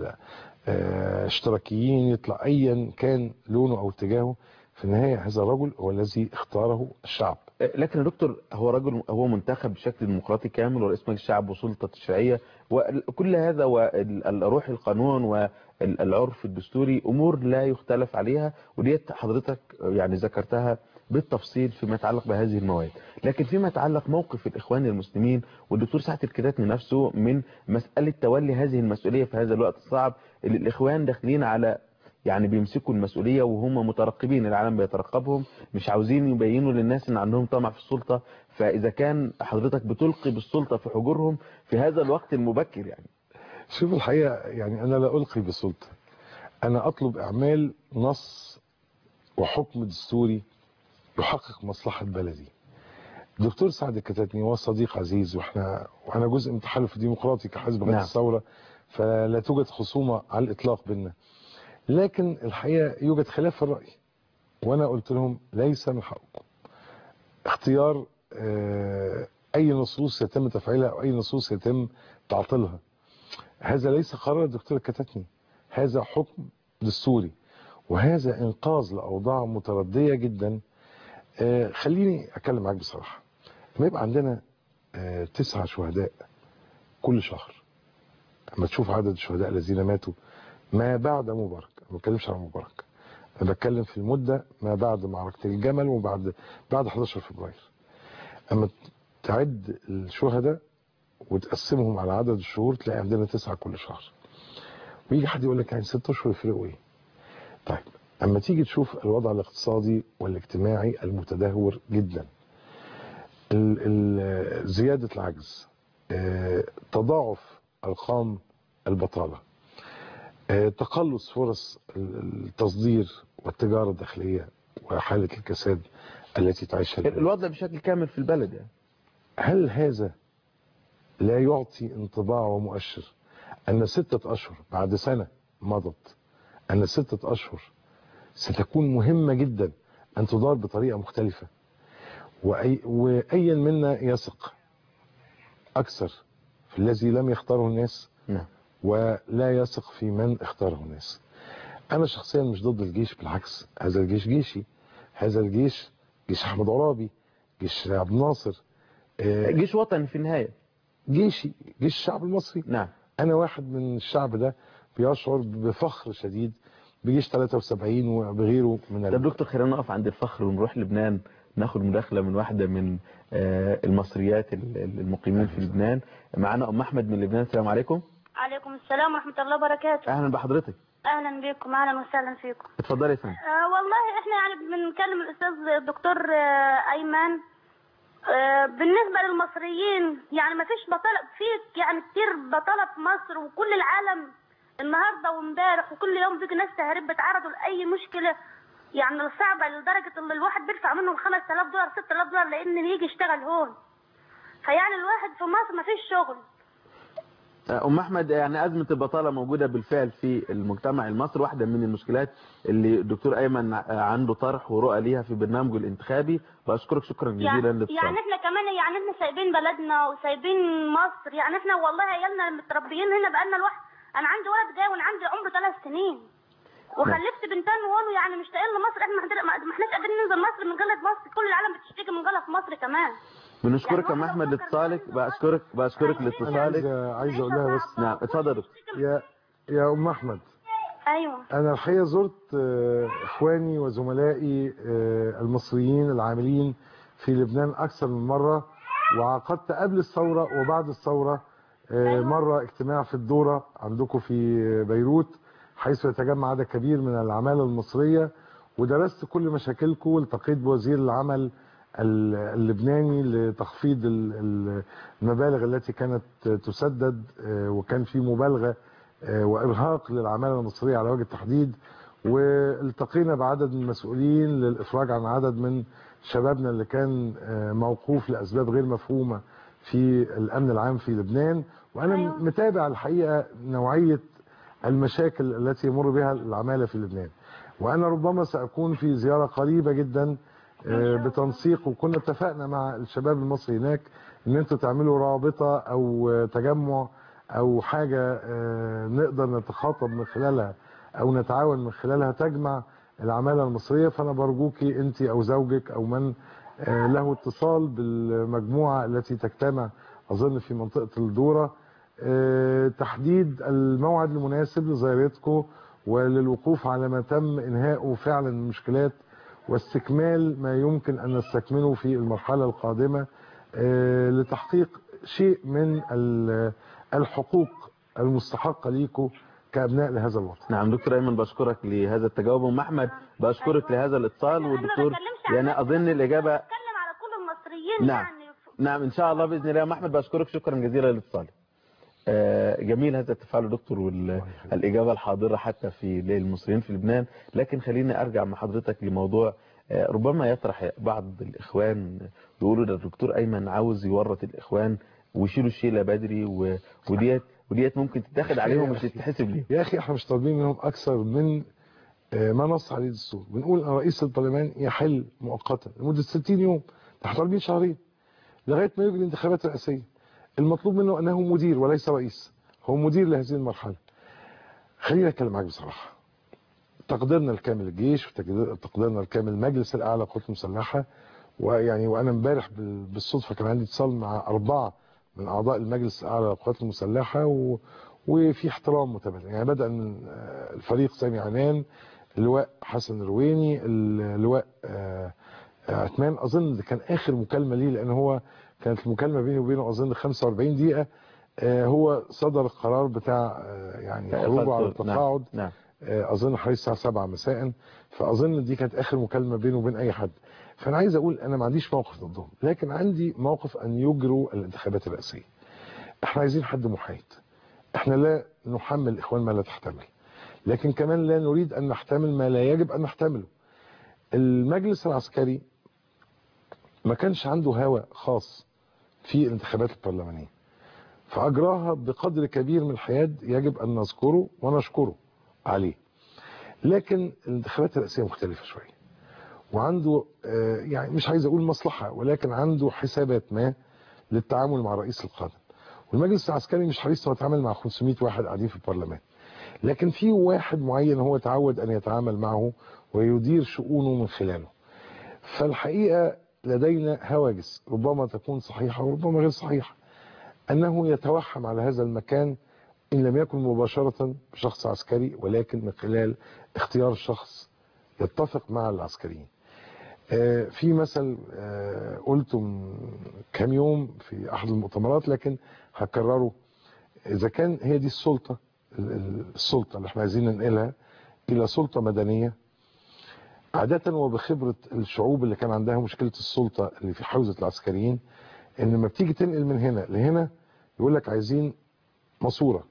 آه، اشتراكيين يطلع ايا كان لونه او اتجاهه في النهاية هذا الرجل هو الذي اختاره الشعب لكن يا دكتور هو رجل هو منتخب بشكل ديمقراطي كامل ورئيس مجلس الشعب وسلطة تشريعية وكل هذا وروح القانون والعرف الدستوري أمور لا يختلف عليها وديت حضرتك يعني ذكرتها بالتفصيل فيما يتعلق بهذه المواد لكن فيما يتعلق موقف الإخوان المسلمين والدكتور سعد الكتاتني نفسه من مسألة تولي هذه المسؤولية في هذا الوقت الصعب اللي الإخوان داخلين على يعني بيمسكوا المسؤولية وهم مترقبين العالم بيترقبهم مش عاوزين يبينوا للناس ان عندهم طمع في السلطة فاذا كان حضرتك بتلقي بالسلطة في حجورهم في هذا الوقت المبكر يعني شوف الحقيقة يعني انا لا القي بسلطة انا اطلب اعمال نص وحكم دستوري يحقق مصلحة بلدي دكتور سعد الكتاتني هو صديق عزيز واحنا وانا جزء من التحالف الديمقراطي كحزب غد نعم. الثورة فلا توجد خصومة على الاطلاق بيننا لكن الحقيقة يوجد خلاف في الرأي وانا قلت لهم ليس من حقكم اختيار آه، اي نصوص يتم تفعيلها او اي نصوص يتم تعطيلها هذا ليس قرار الدكتور الكتاتني هذا حكم دستوري وهذا انقاذ لاوضاع متردية جدا آه، خليني اتكلم معاك بصراحة لما يبقى عندنا آه، تسعة شهداء كل شهر اما تشوف عدد الشهداء الذين ماتوا ما بعد مبارك ما بتكلمش عن مبارك انا بتكلم في المدة ما بعد معركة الجمل وبعد بعد 11 فبراير اما تعد الشهداء وتقسمهم على عدد الشهور تلاقي عندنا تسعة كل شهر ويجي حد يقول لك يعني ست اشهر يفرقوا ايه طيب اما تيجي تشوف الوضع الاقتصادي والاجتماعي المتدهور جدا ال- ال- زيادة العجز آه، تضاعف ارقام البطالة آه، تقلص فرص ال- التصدير والتجارة الداخلية وحالة الكساد التي تعيشها البلاد. الوضع بشكل كامل في البلد يعني هل هذا لا يعطي انطباع ومؤشر أن ستة أشهر بعد سنة مضت أن ستة أشهر ستكون مهمة جدا أن تدار بطريقة مختلفة وأي وأيا منا يثق أكثر في الذي لم يختاره الناس نعم ولا يثق في من اختاره الناس أنا شخصيا مش ضد الجيش بالعكس هذا الجيش جيشي هذا الجيش جيش أحمد عرابي جيش عبد الناصر آه، جيش وطني في النهاية جيشي جيش الشعب المصري نعم انا واحد من الشعب ده بيشعر بفخر شديد بجيش 73 وبغيره من طب ال... دكتور خلينا نقف عند الفخر ونروح لبنان ناخد مداخلة من واحدة من آه، المصريات ال- ال- المقيمين في لبنان معانا أم أحمد من لبنان السلام عليكم عليكم السلام ورحمة الله وبركاته أهلا بحضرتك أهلا بكم أهلا وسهلا فيكم اتفضلي يا فندم آه والله إحنا يعني بنكلم الأستاذ الدكتور آه أيمن آه بالنسبة للمصريين يعني ما فيش بطالة في يعني كتير بطالة في مصر وكل العالم النهاردة وامبارح وكل يوم بيجي ناس تهرب بيتعرضوا لأي مشكلة يعني صعبة لدرجة إن الواحد بيدفع منهم 5000 دولار 6000 دولار لأن يجي يشتغل هون فيعني الواحد في مصر ما فيش شغل آه، أم أحمد يعني أزمة البطالة موجودة بالفعل في المجتمع المصري واحدة من المشكلات اللي الدكتور أيمن آه، عنده طرح ورؤى ليها في برنامجه الانتخابي بأشكرك شكرا جزيلا يعني, للاتصال يعني احنا كمان يعني احنا سايبين بلدنا وسايبين مصر يعني احنا والله عيالنا متربيين هنا بقالنا الواحد انا عندي ولد جاي وانا عندي عمره ثلاث سنين وخلفت بنتين وهون يعني مشتاقين لمصر احنا ما عندنا- ما احناش قادرين ننزل مصر من جلة مصر كل العالم بتشتكي من جلة مصر كمان بنشكرك يا أم يعني أحمد واحد لاتصالك فكر بأشكرك بأشكرك انا لاتصالك عايز عايز اقولها بس نعم اتفضل يا دكتور يا يا ام احمد ايوه انا الحقيقه زرت آه، اخواني وزملائي آه، المصريين العاملين في لبنان اكثر من مره وعقدت قبل الثوره وبعد الثوره آه، مره اجتماع في الدوره عندكم في بيروت حيث يتجمع عدد كبير من العماله المصريه ودرست كل مشاكلكم والتقيت بوزير العمل ال- اللبناني لتخفيض ال- ال- المبالغ التي كانت تسدد آه، وكان في مبالغه آه، وارهاق للعماله المصريه على وجه التحديد والتقينا بعدد من المسؤولين للافراج عن عدد من شبابنا اللي كان آه، موقوف لاسباب غير مفهومه في الامن العام في لبنان وانا أيوة. متابع الحقيقه نوعيه المشاكل التي يمر بها العماله في لبنان وانا ربما ساكون في زياره قريبه جدا آه، بتنسيق وكنا اتفقنا مع الشباب المصري هناك ان انتوا تعملوا رابطه او آه، تجمع او حاجه آه، نقدر نتخاطب من خلالها او نتعاون من خلالها تجمع العماله المصريه فانا برجوكي انت او زوجك او من آه، له اتصال بالمجموعه التي تجتمع اظن في منطقه الدوره آه، تحديد الموعد المناسب لزيارتكم وللوقوف على ما تم انهائه فعلا من المشكلات واستكمال ما يمكن ان نستكمله في المرحله القادمه آه، لتحقيق شيء من ال- الحقوق المستحقه ليكم كابناء لهذا الوطن نعم دكتور أيمن بشكرك لهذا التجاوب أم أحمد بشكرك لهذا الاتصال أنا ما والدكتور بتكلمش عن يعني نفسي، أظن أنا الإجابة بتكلم على كل المصريين نعم. يعني نعم ان شاء الله باذن الله يا أم احمد بشكرك شكرا جزيلا لاتصالك آه، جميل هذا التفاعل يا دكتور والاجابه الحاضره حتى في للمصريين في لبنان لكن خليني ارجع مع حضرتك لموضوع آه، ربما يطرح بعض الاخوان يقولوا ده الدكتور ايمن عاوز يورط الاخوان ويشيلوا الشيله بدري و- وديت وديت ممكن تتاخد عليهم مش تتحسب ليه يا اخي احنا مش طالبين منهم اكثر من آه، ما نص عليه الدستور بنقول ان رئيس البرلمان يحل مؤقتا لمده 60 يوم احنا طالبين شهرين لغايه ما يجري انتخابات رئاسيه المطلوب منه انه مدير وليس رئيس هو مدير لهذه المرحله خلينا اتكلم معاك بصراحه تقديرنا الكامل للجيش وتقديرنا الكامل للمجلس الاعلى للقوات المسلحه ويعني وانا امبارح بال- بالصدفه كان عندي اتصال مع اربعه من اعضاء المجلس الاعلى للقوات المسلحه و... وفي احترام متبادل يعني بدا من آه، الفريق سامي عنان اللواء حسن الرويني اللواء آه، آه، عثمان اظن ده كان اخر مكالمه ليه لان هو كانت المكالمه بيني وبينه اظن 45 دقيقه آه، هو صدر القرار بتاع آه، يعني خروجه على التقاعد نعم, نعم. آه، اظن حوالي الساعه 7 مساء فاظن دي كانت اخر مكالمه بينه وبين اي حد فانا عايز اقول انا ما عنديش موقف ضدهم لكن عندي موقف ان يجروا الانتخابات الرئاسيه احنا عايزين حد محايد احنا لا نحمل الاخوان ما لا تحتمل لكن كمان لا نريد ان نحتمل ما لا يجب ان نحتمله المجلس العسكري ما كانش عنده هوى خاص في الانتخابات البرلمانيه فاجراها بقدر كبير من الحياد يجب ان نذكره ونشكره عليه لكن الانتخابات الرئاسيه مختلفه شويه وعنده آه، يعني مش عايز اقول مصلحه ولكن عنده حسابات ما للتعامل مع الرئيس القادم والمجلس العسكري مش حريص انه يتعامل مع 500 واحد قاعدين في البرلمان لكن في واحد معين هو تعود ان يتعامل معه ويدير شؤونه من خلاله فالحقيقه لدينا هواجس ربما تكون صحيحه وربما غير صحيحه انه يتوحم على هذا المكان ان لم يكن مباشره بشخص عسكري ولكن من خلال اختيار شخص يتفق مع العسكريين آه، في مثل آه، قلته من كام يوم في احد المؤتمرات لكن هكرره اذا كان هي دي السلطه ال- ال- السلطه اللي احنا عايزين ننقلها الى سلطه مدنيه عاده وبخبره الشعوب اللي كان عندها مشكله السلطه اللي في حوزه العسكريين ان لما بتيجي تنقل من هنا لهنا يقول لك عايزين ماسوره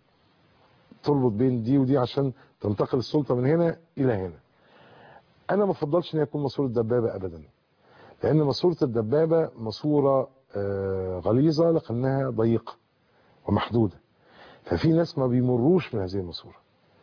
تربط بين دي ودي عشان تنتقل السلطه من هنا الى هنا انا ما افضلش ان يكون ماسوره دبابه ابدا لان ماسوره الدبابه ماسوره آه، غليظه لكنها ضيقه ومحدوده ففي ناس ما بيمروش من هذه الماسوره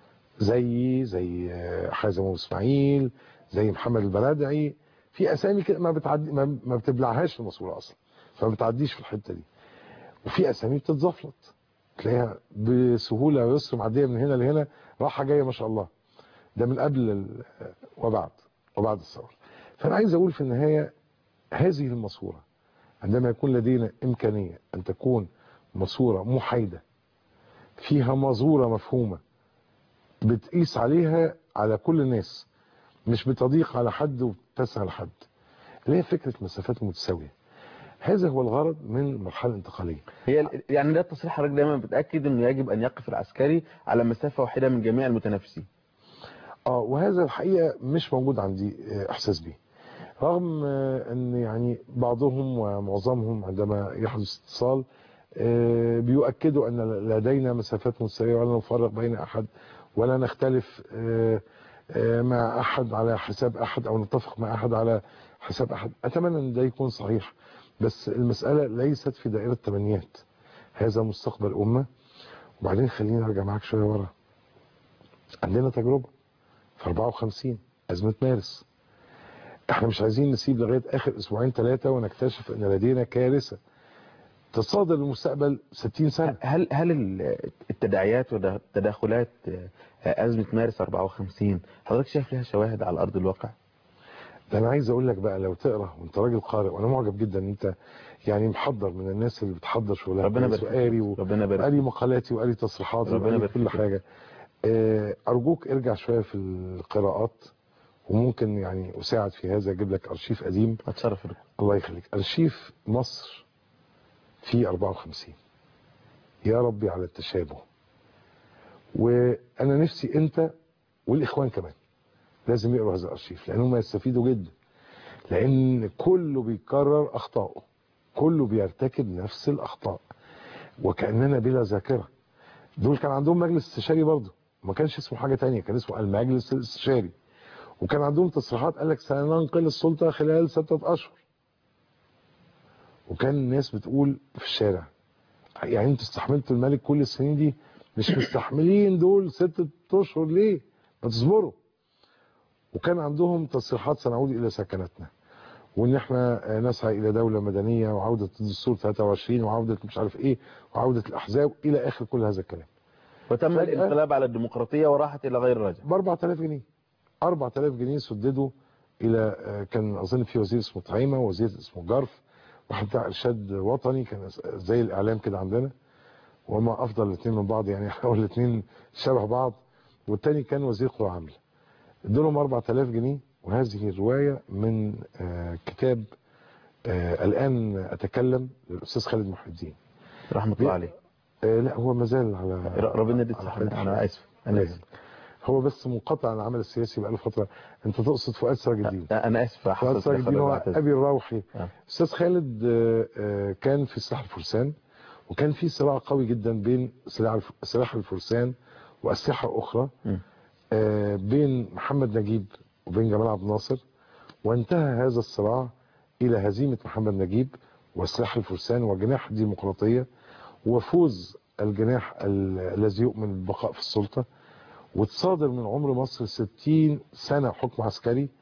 زي زي آه، حازم أبو اسماعيل زي محمد البرادعي في اسامي كده ما بتعدي ما ما بتبلعهاش الماسوره اصلا فما بتعديش في الحته دي وفي اسامي بتتزفلط تلاقيها بسهوله ويسر معديه من هنا لهنا راحه جايه ما شاء الله ده من قبل ال- وبعد وبعد الثوره فانا عايز اقول في النهايه هذه الماسوره عندما يكون لدينا امكانيه ان تكون ماسوره محايده فيها مازوره مفهومه بتقيس عليها على كل الناس مش بتضيق على حد وبتسهل حد اللي هي فكره مسافات متساويه هذا هو الغرض من المرحله الانتقاليه هي ال- يعني ده التصريح حضرتك دايما بتاكد انه يجب ان يقف العسكري على مسافه واحده من جميع المتنافسين اه وهذا الحقيقه مش موجود عندي آه، احساس به رغم آه، ان يعني بعضهم ومعظمهم عندما يحدث اتصال آه، بيؤكدوا ان لدينا مسافات متساويه ولا نفرق بين احد ولا نختلف آه، آه، مع احد على حساب احد او نتفق مع احد على حساب احد اتمنى ان ده يكون صحيح بس المساله ليست في دائره تمنيات هذا مستقبل امه وبعدين خليني ارجع معاك شويه ورا عندنا تجربه في 54 أزمة مارس احنا مش عايزين نسيب لغاية آخر أسبوعين ثلاثة ونكتشف أن لدينا كارثة تصادر المستقبل 60 سنة هل هل ال- التداعيات والتداخلات ازمه مارس 54 حضرتك شايف لها شواهد على ارض الواقع؟ ده أنا عايز أقول لك بقى لو تقرأ وأنت راجل قارئ وأنا معجب جدا إن أنت يعني محضر من الناس اللي بتحضر شغلها ربنا كويس يبارك وقاري فيك. و- ربنا يبارك وقاري فيك. مقالاتي وقاري تصريحاتي ربنا وقاري يبارك كل فيك. حاجة آه، أرجوك ارجع شوية في القراءات وممكن يعني أساعد في هذا أجيب لك أرشيف قديم اتشرف بك الله يخليك أرشيف مصر في 54 يا ربي على التشابه وانا نفسي انت والاخوان كمان لازم يقروا هذا الارشيف لانهم يستفيدوا جدا لان كله بيكرر اخطائه كله بيرتكب نفس الاخطاء وكاننا بلا ذاكره دول كان عندهم مجلس استشاري برضه ما كانش اسمه حاجه تانية كان اسمه المجلس الاستشاري وكان عندهم تصريحات قال لك سننقل السلطه خلال ستة اشهر وكان الناس بتقول في الشارع يعني انتوا استحملتوا الملك كل السنين دي مش مستحملين دول ستة اشهر ليه ما تصبروا وكان عندهم تصريحات سنعود الى سكنتنا وان احنا نسعى الى دولة مدنية وعودة الدستور 23 وعودة مش عارف ايه وعودة الاحزاب الى اخر كل هذا الكلام وتم فجأة- الانقلاب على الديمقراطيه وراحت الى غير رجع ب 4000 جنيه 4000 جنيه سددوا الى آه، كان اظن في وزير اسمه طعيمه وزير اسمه جرف واحد بتاع ارشاد وطني كان زي الاعلام كده عندنا وما افضل الاثنين من بعض يعني هو الاثنين شبه بعض والتاني كان وزير قوى عامله ادولهم 4000 جنيه وهذه الروايه من آه، كتاب آه، الان اتكلم للاستاذ خالد محي الدين رحمه الله عليه آه، لا هو ما زال على ربنا يديك على الصحة. حياته. انا اسف انا اسف هو بس منقطع عن العمل السياسي بقاله فتره انت تقصد فؤاد سراج الدين انا اسف فؤاد حصلت سراج الدين هو بعتذر. ابي الروحي آه. استاذ خالد آه، آه، كان في سلاح الفرسان وكان في صراع قوي جدا بين سلاح الف- سلاح الفرسان واسلحه اخرى م. آه، بين محمد نجيب وبين جمال عبد الناصر وانتهى هذا الصراع الى هزيمه محمد نجيب وسلاح الفرسان وجناح الديمقراطيه وفوز الجناح ال- الذي يؤمن بالبقاء في السلطه وتصادر من عمر مصر 60 سنه حكم عسكري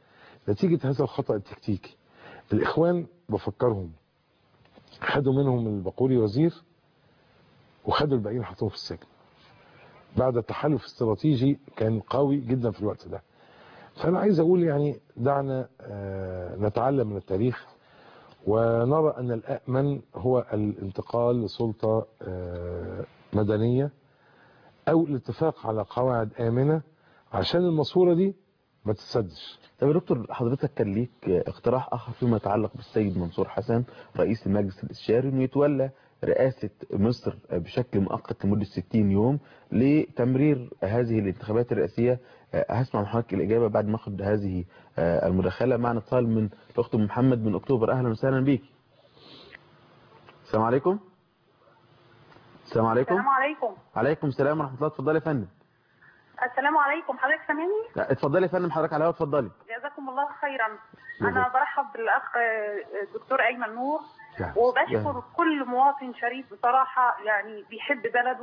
نتيجة هذا الخطأ التكتيكي الإخوان بفكرهم خدوا منهم البقوري وزير وخدوا الباقيين حطوهم في السجن بعد التحالف استراتيجي كان قوي جدا في الوقت ده فأنا عايز أقول يعني دعنا آه، نتعلم من التاريخ ونرى أن الأأمن هو الانتقال لسلطة آه، مدنية أو الاتفاق على قواعد آمنة عشان الماسوره دي ما تتسدش طب يا دكتور حضرتك كان ليك اقتراح اخر فيما يتعلق بالسيد منصور حسن رئيس المجلس الاستشاري انه يتولى رئاسة مصر بشكل مؤقت لمدة 60 يوم لتمرير هذه الانتخابات الرئاسية هسمع من حضرتك الإجابة بعد ما أخذ هذه المداخلة معنا اتصال من الأخت محمد من أكتوبر أهلا وسهلا بيك السلام عليكم السلام عليكم السلام عليكم عليكم السلام ورحمة الله اتفضلي يا فندم السلام عليكم حضرتك سامعني لا، اتفضلي يا فندم حضرتك على الهواء اتفضلي جزاكم الله خيرا جزاك. انا برحب بالاخ الدكتور ايمن نور يعني وبشكر كل مواطن شريف بصراحه يعني بيحب بلده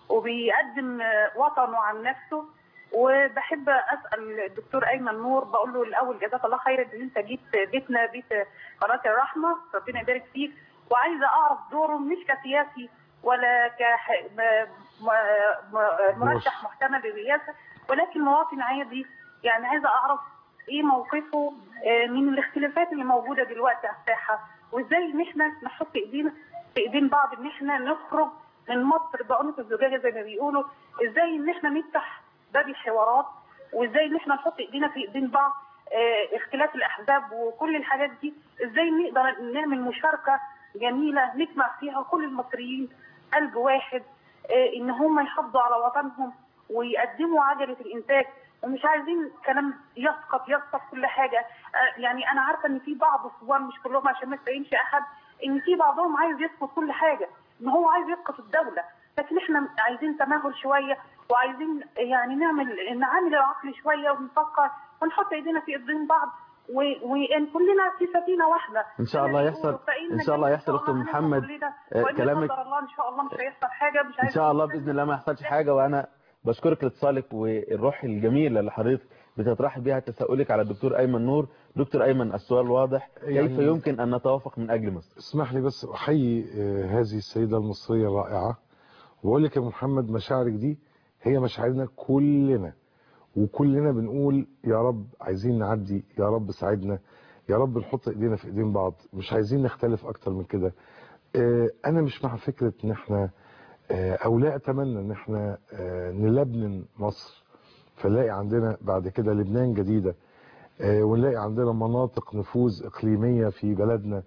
وبيقدم وطنه عن نفسه وبحب اسال الدكتور ايمن نور بقول له الاول جزاك الله خير ان انت جيت بيتنا بيت قناه الرحمه ربنا يبارك فيك وعايزه اعرف دوره مش كسياسي ولا كح... م... م... م... مرشح محتمل للرئاسه ولكن مواطن عادي يعني عايزه اعرف ايه موقفه آه، من الاختلافات اللي موجوده دلوقتي على الساحه وازاي ان احنا نحط ايدينا في ايدين بعض ان احنا نخرج من مصر بعنق الزجاجه زي ما بيقولوا ازاي ان احنا نفتح باب الحوارات وازاي ان احنا نحط ايدينا في ايدين بعض آه، اختلاف الاحزاب وكل الحاجات دي ازاي نقدر نعمل مشاركه جميله نجمع فيها كل المصريين قلب واحد آه، ان هم يحافظوا على وطنهم ويقدموا عجله الانتاج ومش عايزين كلام يسقط يسقط كل حاجه آه، يعني انا عارفه ان في بعض الثوار مش كلهم عشان ما تبينش احد ان في بعضهم عايز يسقط كل حاجه ان هو عايز يسقط الدوله لكن احنا عايزين تمهل شويه وعايزين يعني نعمل نعامل العقل شويه ونفكر ونحط ايدينا في ايدين بعض و- وان كلنا في سفينه واحده إن شاء الله يحصل إن شاء الله يحصل أخت محمد آه، كلامك كلامك قدر الله ان شاء الله مش هيحصل حاجه مش ان عايزة شاء الله أقول باذن الله ما يحصلش حاجه وانا بشكرك لاتصالك والروح الجميله اللي حضرتك بتطرحي بيها تساؤلك على الدكتور ايمن نور دكتور ايمن السؤال واضح كيف يعني- يمكن ان نتوافق من اجل مصر اسمح لي بس احيي آه، هذه السيده المصريه الرائعه واقول لك يا محمد مشاعرك دي هي مشاعرنا كلنا وكلنا بنقول يا رب عايزين نعدي يا رب ساعدنا يا رب نحط ايدينا في ايدين بعض مش عايزين نختلف اكتر من كده آه، انا مش مع فكره ان احنا آه، او لا اتمنى ان احنا آه، نلبنن مصر فنلاقي عندنا بعد كده لبنان جديده آه، ونلاقي عندنا مناطق نفوذ اقليميه في بلدنا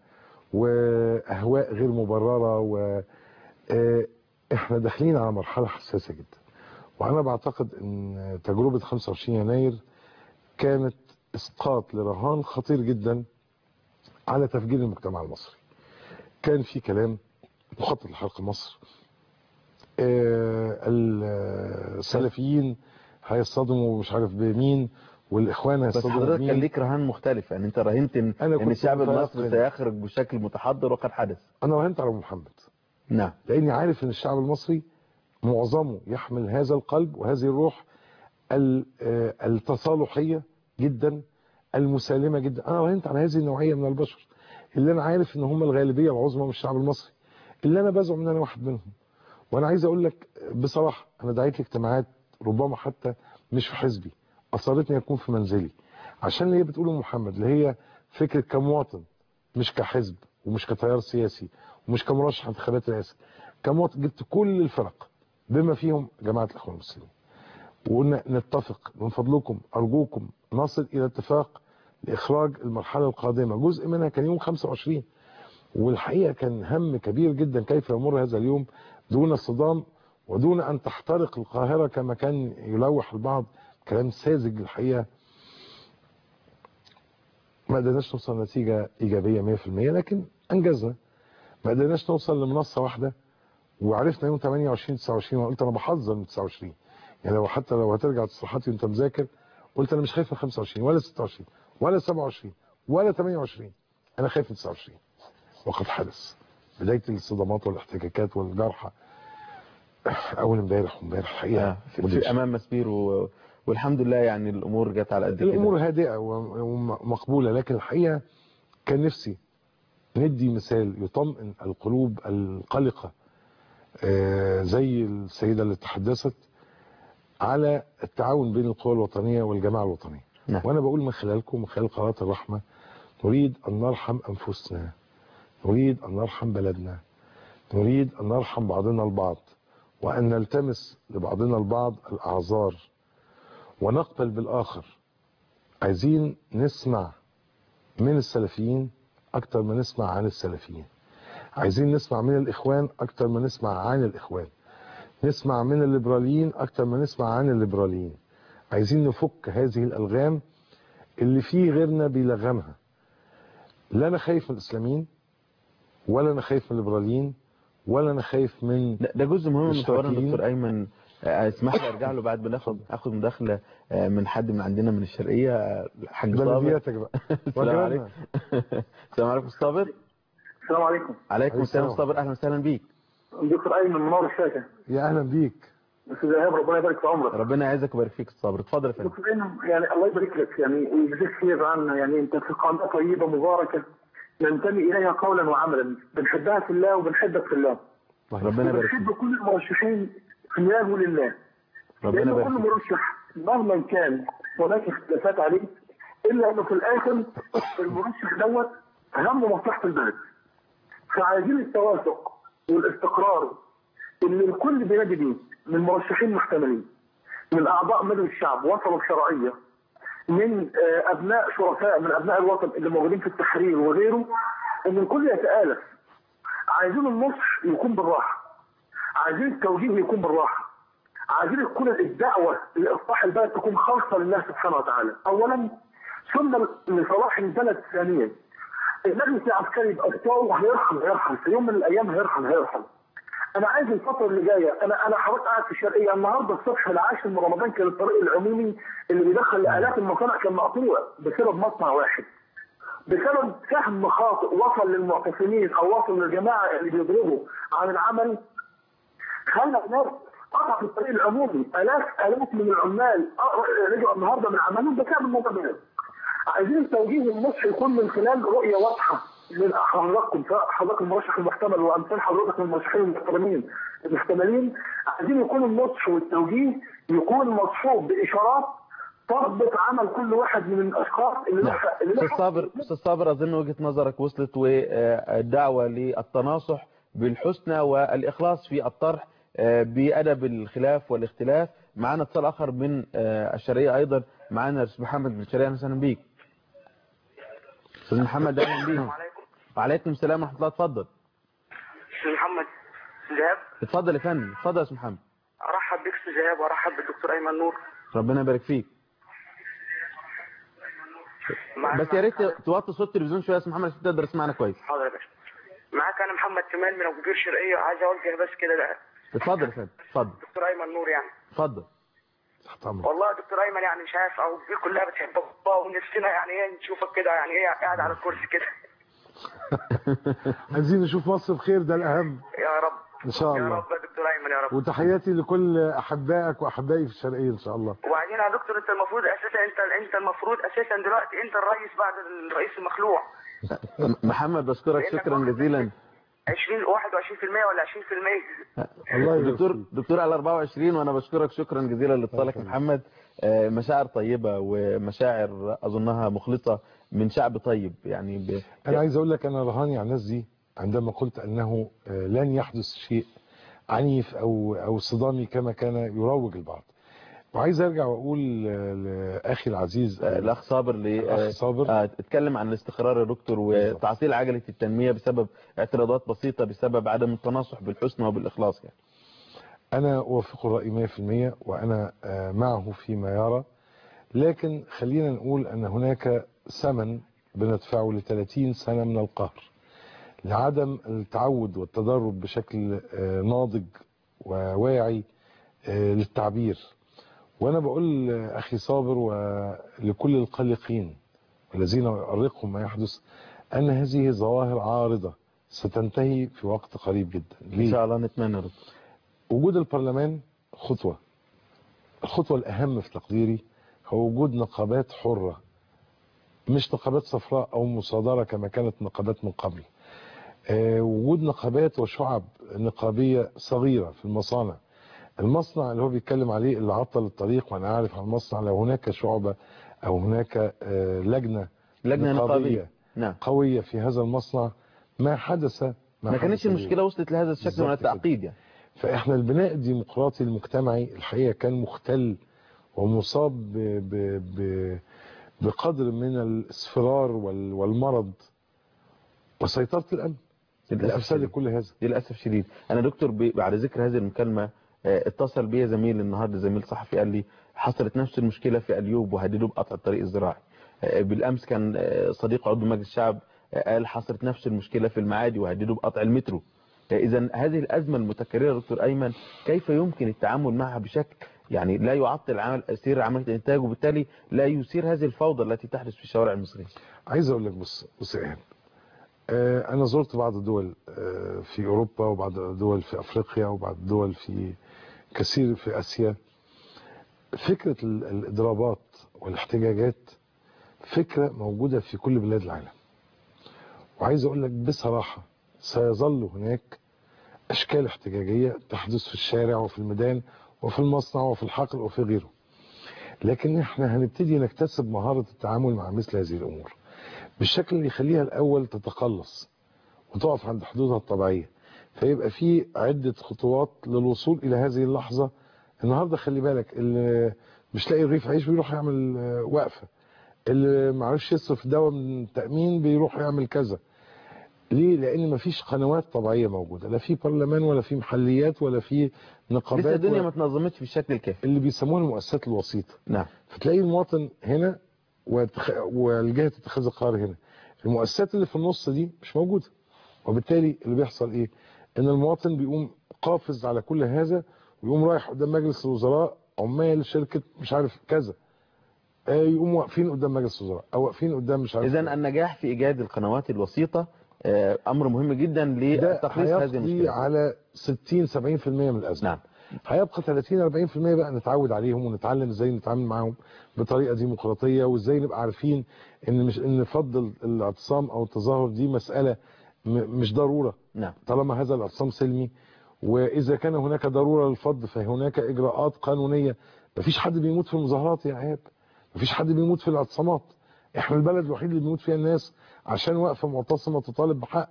واهواء غير مبرره و آه، احنا داخلين على مرحله حساسه جدا وانا بعتقد ان تجربه 25 يناير كانت اسقاط لرهان خطير جدا على تفجير المجتمع المصري كان في كلام مخطط لحرق مصر آه، السلفيين هيصطدموا مش عارف بمين والاخوان بس هيصطدموا حضرتك كان بمين ليك رهان مختلف يعني انت راهنت ان, أنا إن كنت الشعب المصري متيقن. سيخرج بشكل متحضر وقد حدث انا راهنت على محمد نعم لاني عارف ان الشعب المصري معظمه يحمل هذا القلب وهذه الروح ال- آه، التصالحيه جدا المسالمه جدا انا راهنت على هذه النوعيه من البشر اللي انا عارف ان هم الغالبيه العظمى من الشعب المصري اللي انا بزعم ان انا واحد منهم وانا عايز اقول لك بصراحه انا دعيت لاجتماعات ربما حتى مش في حزبي اصرتني اكون في منزلي عشان اللي هي بتقوله محمد اللي هي فكره كمواطن مش كحزب ومش كتيار سياسي ومش كمرشح انتخابات رئاسه كمواطن جبت كل الفرق بما فيهم جماعه الاخوان المسلمين وقلنا نتفق من فضلكم ارجوكم نصل الى اتفاق لاخراج المرحله القادمه جزء منها كان يوم 25 والحقيقه كان هم كبير جدا كيف يمر هذا اليوم دون صدام ودون ان تحترق القاهره كما كان يلوح البعض كلام ساذج الحقيقه ما قدرناش نوصل لنتيجه ايجابيه 100% لكن انجزنا ما قدرناش نوصل لمنصه واحده وعرفنا يوم 28 29 وقلت انا بحذر من 29 يعني لو حتى لو هترجع تصريحاتي وانت مذاكر قلت انا مش خايف من 25 ولا 26 ولا 27 ولا 28 انا خايف من 29 وقد حدث بدايه الصدمات والاحتكاكات والجرحى اول امبارح وامبارح الحقيقه في, مدهش. في امام مسبير و... والحمد لله يعني الامور جت على قد كده الامور هادئه ومقبوله لكن الحقيقه كان نفسي ندي مثال يطمئن القلوب القلقه آه، زي السيده اللي تحدثت على التعاون بين القوى الوطنيه والجماعه الوطنيه نعم. وانا بقول من خلالكم من خلال قناه الرحمه نريد ان نرحم انفسنا نريد ان نرحم بلدنا نريد ان نرحم بعضنا البعض وان نلتمس لبعضنا البعض الاعذار ونقبل بالاخر عايزين نسمع من السلفيين اكتر ما نسمع عن السلفيين عايزين نسمع من الاخوان اكتر ما نسمع عن الاخوان نسمع من الليبراليين اكتر ما نسمع عن الليبراليين عايزين نفك هذه الالغام اللي فيه غيرنا بيلغمها لا انا خايف من الاسلاميين ولا انا خايف من الليبراليين ولا انا خايف من ده ده جزء مهم من حوارنا الاشتراكيين. دكتور ايمن آه، اسمح لي ارجع له بعد ما ناخد اخد مداخله آه، من حد من عندنا من الشرقيه آه، الحاج صابر بلدياتك بقى السلام عليكم وجرالنا. السلام عليكم أستاذ صابر السلام عليكم عليكم السلام السلام. أستاذ صابر اهلا وسهلا بيك دكتور ايمن منور الشاشه يا اهلا بيك استاذ ايهاب ربنا يبارك في عمرك ربنا يعزك ويبارك فيك أستاذ صابر اتفضل يا فندم دكتور ايمن يعني الله يبارك لك يعني ويجزيك خير عنا يعني انت في قناه طيبه مباركه ننتمي اليها قولا وعملا بنحبها في الله وبنحبك في الله ربنا يبارك فيك وبنحب كل المرشحين في الله ولله ربنا لان يبارك كل فيك مرشح مهما كان هناك اختلافات عليه الا انه في الاخر المرشح دوت همه مصلحه البلد فعايزين التوافق والاستقرار اللي الكل بينادي بيه من مرشحين محتملين من اعضاء مجلس الشعب وصلوا بشرعيه من آه، ابناء شرفاء من ابناء الوطن اللي موجودين في التحرير وغيره ان الكل يتآلف عايزين النصح يكون بالراحه عايزين التوجيه يكون بالراحه عايزين تكون الدعوه لاصلاح البلد تكون خالصه لله سبحانه وتعالى اولا ثم لصلاح البلد ثانيا المجلس العسكري بأفكاره هيرحم هيرحم في يوم من الايام هيرحم هيرحم انا عايز الفتره اللي جايه انا انا حضرتك قاعد في الشرقيه النهارده الصبح العاشر من رمضان كان الطريق العمومي اللي بيدخل الاف المصانع كان مقطوع بسبب مصنع واحد بسبب فهم خاطئ وصل للمعتصمين او وصل للجماعه اللي بيضربوا عن العمل خلى الناس قطع في الطريق العمومي الاف الاف من العمال أ- رجعوا النهارده من عملهم بسبب الموضوع ده عايزين التوجيه النصح يكون من خلال رؤيه واضحه من حضراتكم سواء حضرتك المرشح المحتمل وامثال حضرتك من المرشحين المحترمين المحتملين عايزين يكون النصح والتوجيه يكون مصحوب باشارات تربط عمل كل واحد من الاشخاص اللي نعم. لحق اللي استاذ لحق صابر استاذ صابر اظن وجهه نظرك وصلت والدعوه للتناصح بالحسنى والاخلاص في الطرح آه، بادب الخلاف والاختلاف معنا اتصال اخر من آه، الشرقيه ايضا معنا الاستاذ محمد من الشرقيه اهلا وسهلا بيك استاذ محمد اهلا بيك عليكم وعليكم السلام ورحمه الله اتفضل استاذ محمد ذهاب اتفضل يا فندم اتفضل يا استاذ محمد ارحب بك استاذ ذهاب وارحب بالدكتور ايمن نور ربنا يبارك فيك معك بس يا ريت توطي صوت التلفزيون شويه يا استاذ محمد عشان تقدر تسمعنا كويس حاضر يا باشا معاك انا محمد كمال من ابو قير شرقيه عايز اوجه بس كده ده اتفضل يا فندم اتفضل دكتور ايمن نور يعني اتفضل تحت امرك والله يا دكتور ايمن يعني مش عارف او البيت كلها بتحبك ونفسنا يعني ايه نشوفك كده يعني ايه قاعد على الكرسي كده عايزين نشوف مصر بخير ده الاهم يا رب ان شاء يا الله رب يا دكتور ايمن يا رب وتحياتي لكل احبائك واحبائي في الشرقيه ان شاء الله وبعدين يا دكتور انت المفروض اساسا انت انت المفروض اساسا دلوقتي انت الرئيس بعد الرئيس المخلوع محمد بشكرك شكرا جزيلا 20 21% ولا 20% الله يبارك دكتور فيك. دكتور على 24 وانا بشكرك شكرا جزيلا لاتصالك يا محمد آه، مشاعر طيبه ومشاعر اظنها مخلصه من شعب طيب يعني ب... انا عايز اقول لك انا رهاني على الناس دي عندما قلت انه آه، لن يحدث شيء عنيف او او صدامي كما كان يروج البعض وعايز ارجع واقول آه، لاخي العزيز آه، الاخ صابر ل الأخ صابر. آه، اتكلم عن الاستقرار يا دكتور وتعطيل عجله التنميه بسبب اعتراضات بسيطه بسبب عدم التناصح بالحسنى وبالاخلاص يعني أنا أوافق الرأي 100% وأنا آه، معه فيما يرى لكن خلينا نقول أن هناك ثمن بندفعه ل 30 سنة من القهر لعدم التعود والتدرب بشكل آه، ناضج وواعي آه، للتعبير وأنا بقول أخي صابر ولكل القلقين والذين يؤرقهم ما يحدث أن هذه ظواهر عارضة ستنتهي في وقت قريب جدا ان ليه؟ شاء الله نتمنى يا دكتور وجود البرلمان خطوة الخطوة الأهم في تقديري هو وجود نقابات حرة مش نقابات صفراء أو مصادرة كما كانت نقابات من قبل آه، وجود نقابات وشعب نقابية صغيرة في المصانع المصنع اللي هو بيتكلم عليه اللي عطل الطريق وأنا عارف عن المصنع لو هناك شعبة أو هناك آه، لجنة لجنة نقابية نقابية نعم قوية في هذا المصنع ما حدث ما حدث كانتش اليوم. المشكلة وصلت لهذا الشكل من بالظبط كده. التعقيد يعني فاحنا البناء الديمقراطي المجتمعي الحقيقه كان مختل ومصاب ب ب ب بقدر من الاصفرار وال- والمرض وسيطره الامن للأسف لافساد الشديد. كل هذا للأسف شديد أنا دكتور ب- بعد ذكر هذه المكالمة آه، اتصل بي زميل النهارده زميل صحفي قال لي حصلت نفس المشكلة في أليوب وهددوا بقطع الطريق الزراعي آه، بالأمس كان آه، صديق عضو مجلس الشعب آه، قال حصلت نفس المشكلة في المعادي وهددوا بقطع المترو إذا هذه الأزمة المتكررة دكتور أيمن كيف يمكن التعامل معها بشكل يعني لا يعطل عمل سير عملية الإنتاج وبالتالي لا يثير هذه الفوضى التي تحدث في الشوارع المصرية عايز اقول لك بص بص يا إيهاب. آه انا زرت بعض الدول آه في اوروبا وبعض الدول في افريقيا وبعض الدول في كثير في اسيا فكره ال- الاضرابات والاحتجاجات فكره موجوده في كل بلاد العالم وعايز اقول لك بصراحه سيظل هناك اشكال احتجاجيه تحدث في الشارع وفي الميدان وفي المصنع وفي الحقل وفي غيره لكن احنا هنبتدي نكتسب مهاره التعامل مع مثل هذه الامور بالشكل اللي يخليها الاول تتقلص وتقف عند حدودها الطبيعيه فيبقى في عده خطوات للوصول الى هذه اللحظه النهارده خلي بالك اللي مش لاقي رغيف عيش بيروح يعمل آه، وقفه اللي معرفش يصرف دواء من التامين بيروح يعمل كذا ليه لان مفيش قنوات طبيعيه موجوده لا في برلمان ولا في محليات ولا في نقابات لسه الدنيا ولا ما تنظمتش بالشكل الكافي اللي بيسموها المؤسسات الوسيطه نعم فتلاقي المواطن هنا وتخ... والجهه اتخاذ القرار هنا المؤسسات اللي في النص دي مش موجوده وبالتالي اللي بيحصل ايه ان المواطن بيقوم قافز على كل هذا ويقوم رايح قدام مجلس الوزراء عمال شركه مش عارف كذا آه، يقوموا واقفين قدام مجلس الوزراء او واقفين قدام مش عارف إذا كذا. النجاح في إيجاد القنوات الوسيطة آه، أمر مهم جدا ده لتقليص هذه هيقضي المشكلة على 60 70% من الازمه نعم هيبقى 30 40% بقى نتعود عليهم ونتعلم ازاي نتعامل معاهم بطريقه ديمقراطيه وازاي نبقى عارفين ان مش ان فضل الاعتصام او التظاهر دي مساله م- مش ضروره نعم طالما هذا الاعتصام سلمي واذا كان هناك ضروره للفض فهناك اجراءات قانونيه مفيش حد بيموت في المظاهرات يا عيب مفيش حد بيموت في الاعتصامات احنا البلد الوحيد اللي بيموت فيها الناس عشان واقفه معتصمه تطالب بحق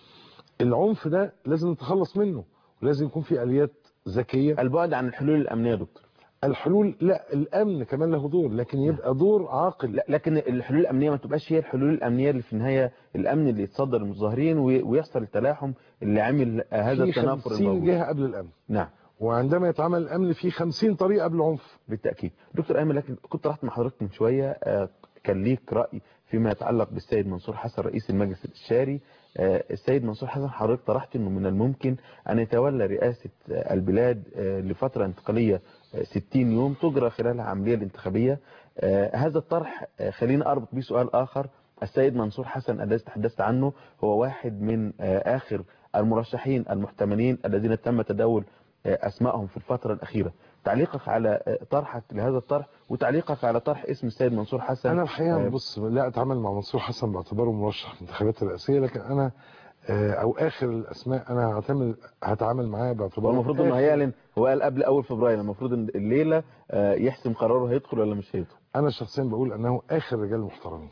العنف ده لازم نتخلص منه ولازم يكون في اليات ذكيه البعد عن الحلول الأمنية يا دكتور الحلول لا الامن كمان له دور لكن يبقى دور عاقل لا لكن الحلول الأمنية ما تبقاش هي الحلول الأمنية اللي في النهاية الأمن اللي يتصدر المظاهرين وي- ويحصل التلاحم اللي عمل آه، هذا في التنافر 50 الموجود جهه قبل الامن نعم وعندما يتعمل الامن في 50 طريقه قبل العنف بالتأكيد دكتور أيمن لكن كنت رحت مع حضرتك من شوية آه، كان ليك رأي فيما يتعلق بالسيد منصور حسن رئيس المجلس الاستشاري آه، السيد منصور حسن حضرتك طرحت أنه من الممكن أن يتولى رئاسة آه، البلاد آه، لفترة انتقالية آه، 60 يوم تجرى خلالها عملية الانتخابية آه، هذا الطرح آه، خلينا أربط به سؤال آخر السيد منصور حسن الذي تحدثت عنه هو واحد من آه، آخر المرشحين المحتملين الذين تم تداول آه، أسمائهم في الفترة الأخيرة تعليقك على آه، طرحك لهذا الطرح وتعليقك على طرح اسم السيد منصور حسن انا الحقيقه آه، بص لا اتعامل مع منصور حسن باعتباره مرشح في الانتخابات الرئاسيه لكن انا آه، او اخر الاسماء انا هعتمل هتعامل معاه هو باعتباره المفروض انه آخر- هيعلن هو قال قبل اول فبراير المفروض ان الليله آه، يحسم قراره هيدخل ولا مش هيدخل انا شخصيا بقول انه اخر رجال محترمين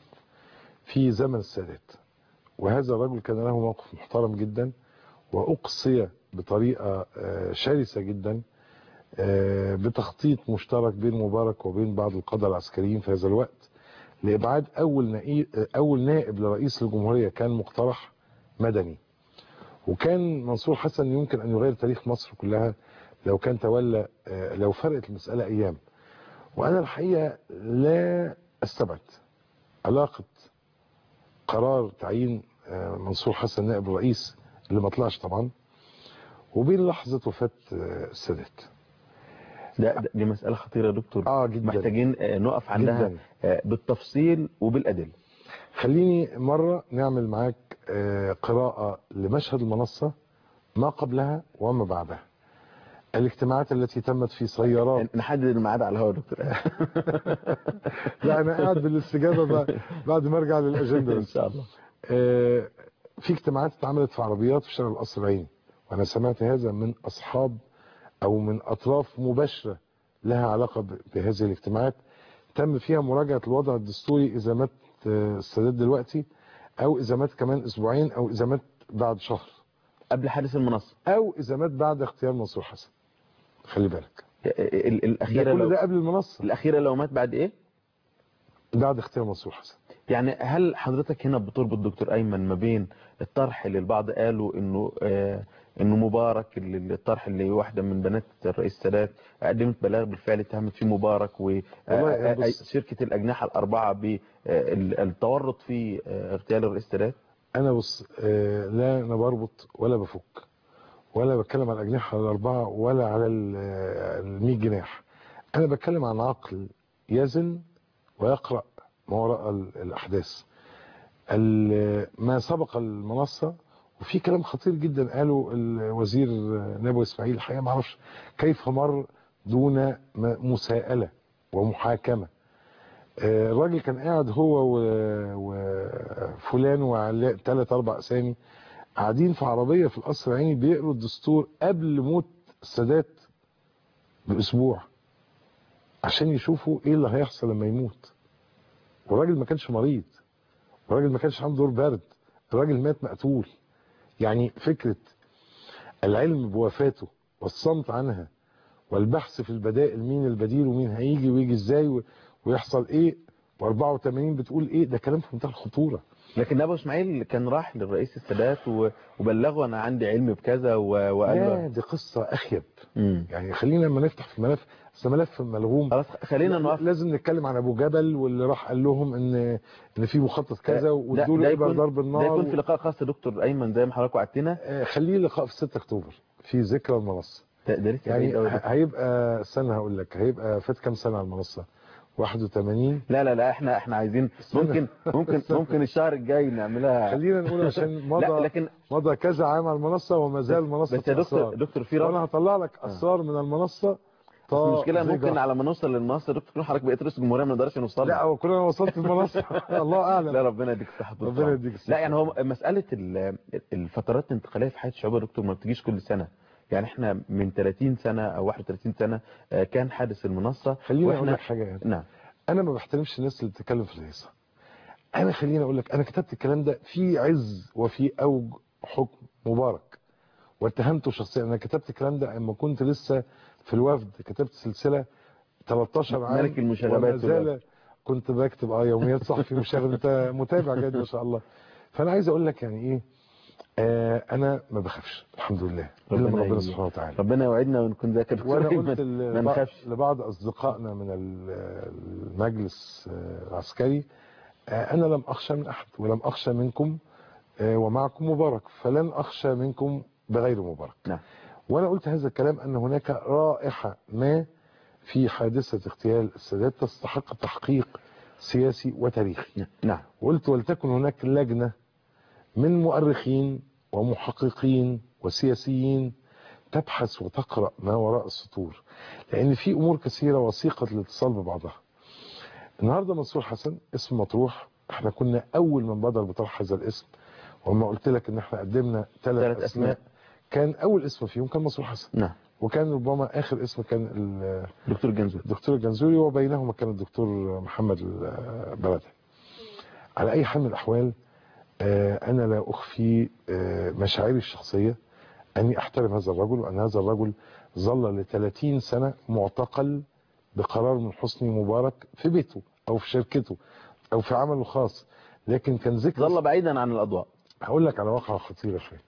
في زمن السادات وهذا الرجل كان له موقف محترم جدا واقصي بطريقه آه، شرسه جدا آه، بتخطيط مشترك بين مبارك وبين بعض القاده العسكريين في هذا الوقت لابعاد اول نائب اول نائب لرئيس الجمهوريه كان مقترح مدني وكان منصور حسن يمكن ان يغير تاريخ مصر كلها لو كان تولى آه، لو فرقت المساله ايام وانا الحقيقه لا استبعد علاقه قرار تعيين آه، منصور حسن نائب الرئيس اللي ما طلعش طبعا وبين لحظه وفاه آه، السادات ده ده- دي مساله خطيره يا دكتور اه جدا محتاجين آه، نقف عندها جدا آه، بالتفصيل وبالادله خليني مرة نعمل معاك آه، قراءة لمشهد المنصة ما قبلها وما بعدها الاجتماعات التي تمت في سيارات نحدد الميعاد على الهواء يا دكتور لا انا قاعد بالاستجابه بقى بعد ما ارجع للاجنده ان بس. شاء الله آه، في اجتماعات اتعملت في عربيات في شارع القصر العيني وانا سمعت هذا من اصحاب او من اطراف مباشره لها علاقه ب- بهذه الاجتماعات تم فيها مراجعه الوضع الدستوري اذا مات آه، السادات دلوقتي او اذا مات كمان اسبوعين او اذا مات بعد شهر قبل حادث المنصه او اذا مات بعد اختيار منصور حسن خلي بالك ال- ال- ده الاخيره كل لو ده قبل المنصه الاخيره لو مات بعد ايه بعد اختيار منصور حسن يعني هل حضرتك هنا بتربط دكتور ايمن ما بين الطرح اللي البعض قالوا انه آه انه مبارك اللي- الطرح اللي واحده من بنات الرئيس السادات قدمت بلاغ بالفعل اتهمت فيه مبارك والله يا بص- وشركه الاجنحه الاربعه بالتورط في آه، اغتيال الرئيس السادات انا بص آه، لا انا بربط ولا بفك ولا بتكلم على الاجنحه الاربعه ولا على ال 100 جناح انا بتكلم عن عقل يزن ويقرا ما وراء ال- الاحداث ال- ما سبق المنصه وفي كلام خطير جدا قاله الوزير نبوي اسماعيل الحقيقه ما اعرفش كيف مر دون م- مساءله ومحاكمه آه، الراجل كان قاعد هو و- وفلان وعلاء ثلاث اربع اسامي قاعدين في عربيه في القصر العيني بيقروا الدستور قبل موت السادات باسبوع عشان يشوفوا ايه اللي هيحصل لما يموت والراجل ما كانش مريض الراجل ما كانش عنده دور برد الراجل مات مقتول يعني فكره العلم بوفاته والصمت عنها والبحث في البدائل مين البديل ومين هيجي ويجي ازاي و- ويحصل ايه و84 بتقول ايه ده كلام في منتهى الخطوره لكن ابو اسماعيل كان راح للرئيس السادات و- وبلغه انا عندي علم بكذا و- وقال لا له دي قصه اخيب مم. يعني خلينا لما نفتح في الملف اصل ملف ملغوم خلاص خلينا نقف لازم نتكلم عن ابو جبل واللي راح قال لهم ان ان في مخطط كذا ده- وادوا ده له يكون- ابر ضرب ده النار يكون في لقاء خاص دكتور ايمن زي ما حضرتك وعدتنا آه، خليه لقاء في 6 اكتوبر في ذكرى المنصه ده ده لسه يعني بعيد أوي. ه- هيبقى استنى هقول لك هيبقى فات كام سنه على المنصه 81 لا لا لا احنا احنا عايزين ممكن ممكن ممكن الشهر الجاي نعملها خلينا نقول عشان لا مضى لكن مضى كذا عام على المنصه وما زال المنصه بس يا دكتور أسرار. دكتور في وانا رفض هطلع لك اسرار من المنصه طا- المشكله زي ممكن جرح. على ما نوصل للمنصه دكتور تكون حضرتك بقيت رئيس الجمهوريه ما نقدرش نوصل لا هو كلنا وصلت المنصه الله اعلم لا ربنا يديك الصحه ربنا والطاقة. يديك الصحة. لا يعني هو مساله ال- الفترات الانتقاليه في حياه الشعوب يا دكتور ما بتجيش كل سنه يعني احنا من 30 سنه او 31 سنه آه، كان حادث المنصه خليني اقول وإحنا- لك حاجه يعني. نعم انا ما بحترمش الناس اللي بتتكلم في الهيصه انا خليني اقول لك انا كتبت الكلام ده في عز وفي اوج حكم مبارك واتهمته شخصيا انا كتبت الكلام ده لما كنت لسه في الوفد كتبت سلسله 13 عام ملك المشاغبات وما زال كنت بكتب اه يوميات صحفي مشاغب انت متابع جيد ما شاء الله فانا عايز اقول لك يعني ايه آه انا ما بخافش الحمد لله الا من ربنا ربنا ي- سبحانه وتعالى ربنا يوعدنا ونكون ذاكر وانا قلت ما ل- نخافش لبعض اصدقائنا من ال- المجلس آه، العسكري آه، انا لم اخشى من احد ولم اخشى منكم آه، ومعكم مبارك فلن اخشى منكم بغير مبارك نعم وانا قلت هذا الكلام ان هناك رائحه ما في حادثه اغتيال السادات تستحق تحقيق سياسي وتاريخي نعم وقلت ولتكن هناك لجنة من مؤرخين ومحققين وسياسيين تبحث وتقرأ ما وراء السطور لأن في أمور كثيرة وثيقة الاتصال ببعضها النهاردة منصور حسن اسم مطروح احنا كنا أول من بدر بطرح هذا الاسم وما قلت لك ان احنا قدمنا ثلاث ثلاث أسماء. أسماء كان أول اسم فيهم كان منصور حسن نعم وكان ربما آخر اسم كان ال- دكتور جنزور الدكتور الجنزوري وبينهما كان الدكتور محمد البلدي على اي حال من الاحوال آه، انا لا اخفي آه، مشاعري الشخصيه اني احترم هذا الرجل وان هذا الرجل ظل ل 30 سنه معتقل بقرار من حسني مبارك في بيته او في شركته او في عمله الخاص لكن كان ذكر ظل بعيدا عن الاضواء هقول لك على واقعة خطيرة شوية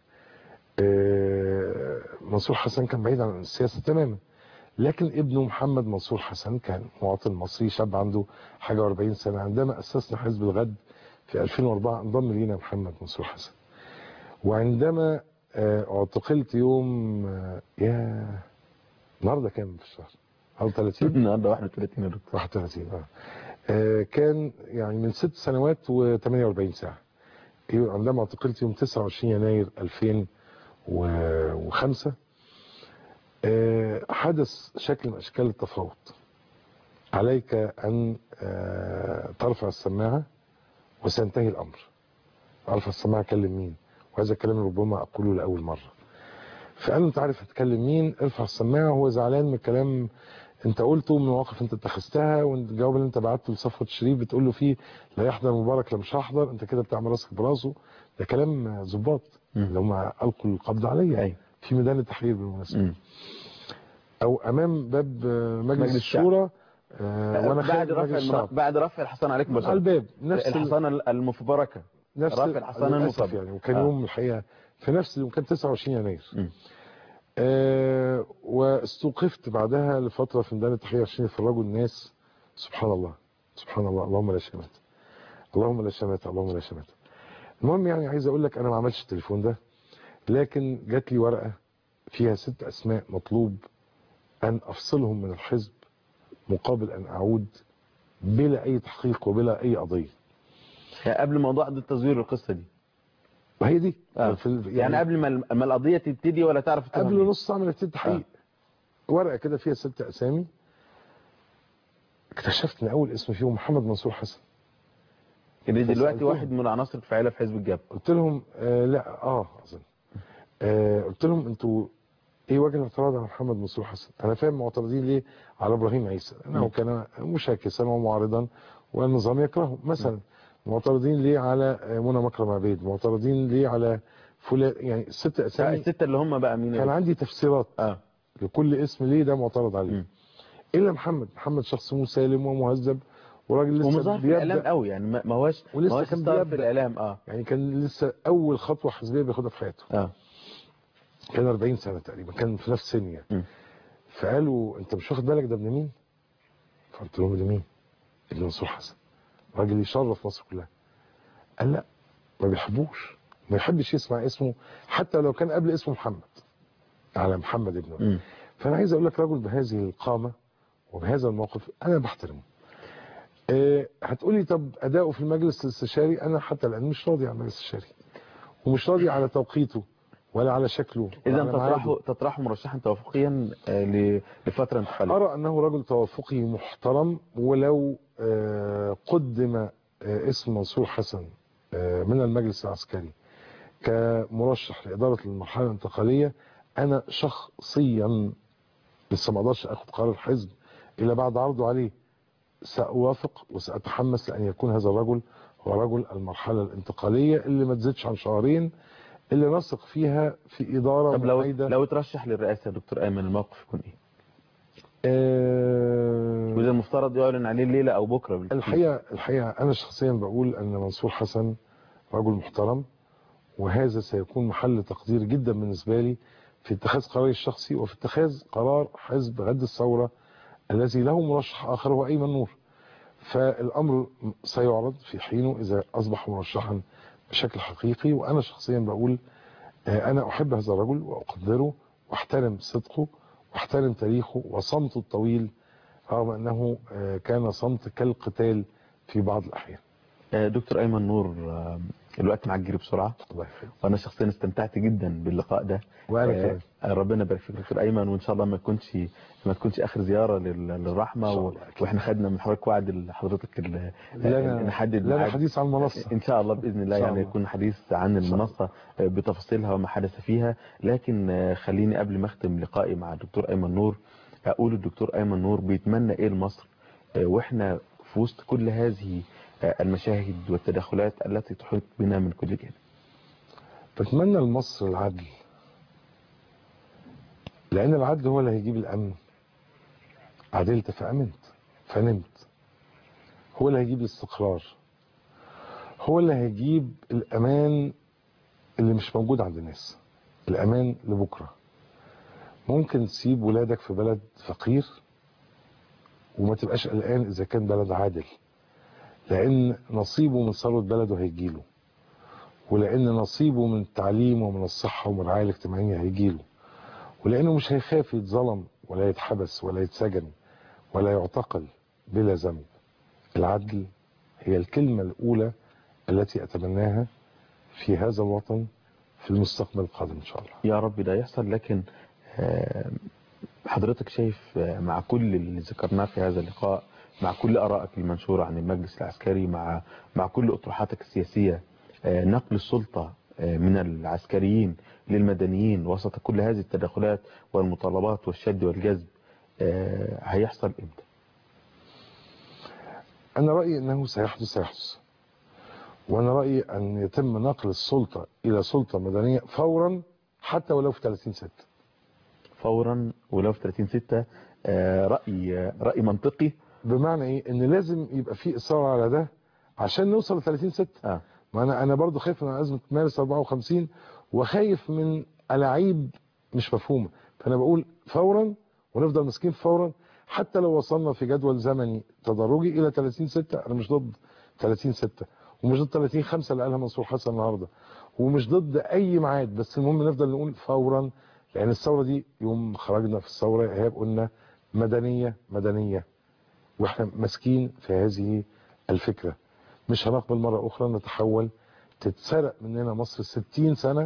آه، منصور حسن كان بعيد عن السياسة تماما لكن ابنه محمد منصور حسن كان مواطن مصري شاب عنده حاجة و40 سنة عندما أسسنا حزب الغد في 2004 انضم لينا محمد منصور حسن وعندما آه، اعتقلت يوم آه، يا النهارده كام في الشهر؟ النهارده 30 النهارده 31 يا دكتور 31 اه آه، كان يعني من ست سنوات و48 ساعة إيه، عندما اعتقلت يوم 29 يناير 2005 آه، آه، حدث شكل من أشكال التفاوض عليك أن آه، ترفع السماعة وسينتهي الأمر أرفع السماعة أكلم مين وهذا الكلام ربما أقوله لأول مرة فقال له أنت عارف هتكلم مين ارفع السماعة وهو زعلان من الكلام انت قلته من مواقف انت اتخذتها والجواب اللي انت بعته لصفوة الشريف بتقول له فيه لا يحضر مبارك لا مش هحضر انت كده بتعمل راسك براسه ده كلام ظباط مم. اللي هم القوا القبض عليا أيوة. في ميدان التحرير بالمناسبه مم. او امام باب آه، مجلس, مجلس الشعب. الشورى آه، وانا بعد خارج رفع مجلس المر... الشعب بعد رفع الحصان عليك على بشر الباب نفس ال- الحصانة المفبركة نفس رفع ال- الحصانة للأسف المصاب. يعني وكان آه. يوم الحقيقه في نفس اليوم كان 29 يناير مم. آه واستوقفت بعدها لفتره في ميدان التحرير عشان يفرجوا الناس سبحان الله سبحان الله اللهم لا شمات اللهم لا شمات اللهم لا شمات المهم يعني عايز اقول لك انا ما عملتش التليفون ده لكن جات لي ورقه فيها ست اسماء مطلوب ان افصلهم من الحزب مقابل ان اعود بلا اي تحقيق وبلا اي قضيه يعني قبل موضوع التزوير القصة دي وهي دي آه. في ال- يعني قبل ما ال- ما القضية تبتدي ولا تعرف التهم قبل إيه؟ نص ساعه من ابتداء التحقيق ورقه كده فيها ست اسامي اكتشفت ان اول اسم فيهم محمد منصور حسن اللي دلوقتي فسألتهم. واحد من العناصر الفاعلة في حزب الجبهة قلت لهم آه لا اه اظن آه قلت لهم انتوا ايه وجه الاعتراض على محمد منصور حسن انا فاهم معترضين ليه على ابراهيم عيسى انه م. كان مشاكسا ومعارضا والنظام يكرهه مثلا معترضين ليه على آه، منى مكرم عبيد معترضين ليه على فلان يعني ست اسامي الستة اللي هم بقى مين كان عندي تفسيرات اه لكل اسم ليه ده معترض عليه م. الا محمد محمد شخص مسالم ومهذب وراجل لسه ومظهر في الاعلام بيبدا قوي يعني ما ما هوش ما ولسه هوش كان ستار في بيبدأ. الاعلام اه يعني كان لسه اول خطوه حزبيه بياخدها في حياته اه كان 40 سنه تقريبا كان في نفس سني م. يعني فقالوا انت مش واخد بالك ده ابن مين؟ فقلت لهم ده مين؟ ابن منصور حسن راجل يشرف مصر كلها قال لا ما بيحبوش ما يحبش يسمع اسمه حتى لو كان قبل اسمه محمد على محمد ابنه مم. فانا عايز اقول لك رجل بهذه القامه وبهذا الموقف انا بحترمه أه هتقولي طب اداؤه في المجلس الاستشاري انا حتى الان مش راضي عن المجلس الاستشاري ومش راضي على توقيته ولا على شكله اذا ولا على ميعاده. تطرحه تطرحه مرشحا توافقيا آه، ل- لفترة انتقالية أرى أنه رجل توافقي محترم ولو آه، قدم آه، اسم منصور حسن آه، من المجلس العسكري كمرشح لإدارة المرحلة الانتقالية أنا شخصيا لسه ما اقدرش اخد قرار الحزب الا بعد عرضه عليه سأوافق وسأتحمس لأن يكون هذا الرجل هو رجل المرحلة الانتقالية اللي ما تزيدش عن شهرين اللي نثق فيها في إدارة طب لو محايدة لو ترشح للرئاسة يا دكتور ايمن الموقف يكون ايه؟ آه، وإذا المفترض يعلن عليه الليلة أو بكرة بالكثير. الحقيقة الحقيقة أنا شخصيا بقول أن منصور حسن رجل محترم وهذا سيكون محل تقدير جدا بالنسبة لي في اتخاذ قراري الشخصي وفي اتخاذ قرار حزب غد الثورة الذي له مرشح آخر هو أيمن نور فالأمر سيعرض في حينه إذا أصبح مرشحا بشكل حقيقي وأنا شخصيا بقول آه، أنا أحب هذا الرجل وأقدره واحترم صدقه واحترم تاريخه وصمته الطويل رغم أنه آه، كان صمت كالقتال في بعض الأحيان آه، دكتور أيمن نور آه، الوقت معاك جري بسرعة الله يخليك وأنا شخصيا استمتعت جدا باللقاء ده وأنا آه، كمان آه، ربنا يبارك فيك دكتور أيمن وإن شاء الله ما تكونش ما تكونش آخر زيارة لل- للرحمة إن شاء و... الله، أكيد. وإحنا خدنا من حضرتك وعد لحضرتك ال- لنا نحدد لنا ميعاد. حديث عن المنصة ان شاء الله باذن الله إن شاء يعني الله. يكون حديث عن إن شاء الله. المنصه بتفاصيلها وما حدث فيها لكن آه، خليني قبل ما اختم لقائي مع الدكتور ايمن نور اقول الدكتور ايمن نور بيتمنى ايه لمصر آه، واحنا في وسط كل هذه آه، المشاهد والتدخلات التي تحيط بنا من كل جانب بتمنى لمصر العدل لأن العدل هو اللي هيجيب الأمن عدلت فأمنت فنمت هو اللي هيجيب الاستقرار هو اللي هيجيب الأمان اللي مش موجود عند الناس الأمان لبكرة ممكن تسيب ولادك في بلد فقير وما تبقاش قلقان إذا كان بلد عادل لأن نصيبه من ثروة بلده هيجيله ولان نصيبه من التعليم ومن الصحه ومن الرعايه الاجتماعيه هيجيله ولانه مش هيخاف يتظلم ولا يتحبس ولا يتسجن ولا يعتقل بلا ذنب العدل هي الكلمه الاولى التي اتمناها في هذا الوطن في المستقبل القادم ان شاء الله يا رب ده يحصل لكن آه، حضرتك شايف مع كل اللي ذكرناه في هذا اللقاء مع كل آرائك المنشورة عن المجلس العسكري مع مع كل أطروحاتك السياسية نقل السلطة من العسكريين للمدنيين وسط كل هذه التدخلات والمطالبات والشد والجذب هيحصل امتى؟ أنا رأيي أنه سيحدث سيحدث وأنا رأيي أن يتم نقل السلطة إلى سلطة مدنية فورا حتى ولو في 30 ستة فورا ولو في 30 ستة رأي رأي منطقي بمعنى إيه أن لازم يبقى في إصرار على ده عشان نوصل ل 30 ستة آه. ما أنا أنا برضو خايف من أزمة مارس 54 وخايف من ألاعيب مش مفهومة فأنا بقول فورا ونفضل ماسكين فورا حتى لو وصلنا في جدول زمني تدرجي إلى 30 ستة أنا مش ضد 30 ستة ومش ضد 30 5 اللي قالها منصور حسن النهارده ومش ضد أي ميعاد بس المهم نفضل نقول فورا لأن الثورة دي يوم خرجنا في الثورة إيهاب قلنا مدنية مدنية واحنا ماسكين في هذه الفكرة مش هنقبل مرة أخرى نتحول تتسرق مننا مصر 60 سنة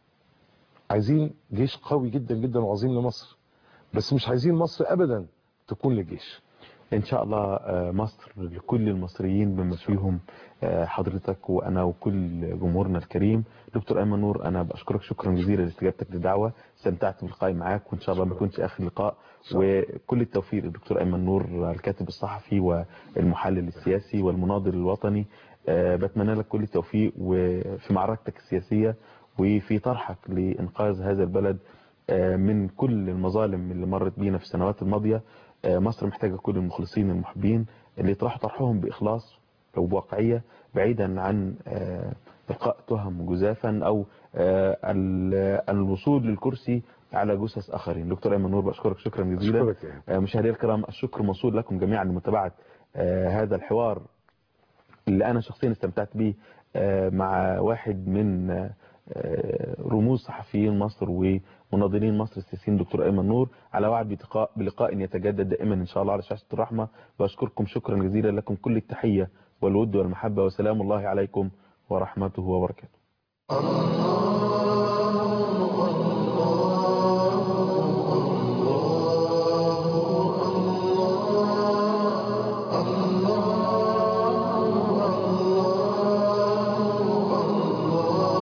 عايزين جيش قوي جدا جدا وعظيم لمصر بس مش عايزين مصر أبدا تكون للجيش ان شاء الله مصر لكل المصريين بما فيهم حضرتك وانا وكل جمهورنا الكريم دكتور ايمن نور انا بشكرك شكرا جزيلا لاستجابتك للدعوه استمتعت باللقاء معاك وان شاء الله ما يكونش اخر لقاء وكل التوفيق للدكتور ايمن نور الكاتب الصحفي والمحلل السياسي والمناضل الوطني بتمنى لك كل التوفيق وفي معركتك السياسيه وفي طرحك لانقاذ هذا البلد من كل المظالم اللي مرت بينا في السنوات الماضيه مصر محتاجة كل المخلصين المحبين اللي يطرحوا طرحهم بإخلاص وبواقعية بعيدا عن إلقاء تهم جزافا أو الوصول للكرسي على جثث آخرين دكتور أيمن نور بشكرك شكرا جزيلا مشاهدينا الكرام الشكر موصول لكم جميعا لمتابعة هذا الحوار اللي أنا شخصيا استمتعت به مع واحد من رموز صحفيين مصر ومناضلين مصر السياسيين دكتور ايمن نور على وعد بلقاء بلقاء يتجدد دائما ان شاء الله على شاشه الرحمه بشكركم شكرا جزيلا لكم كل التحيه والود والمحبه وسلام الله عليكم ورحمته وبركاته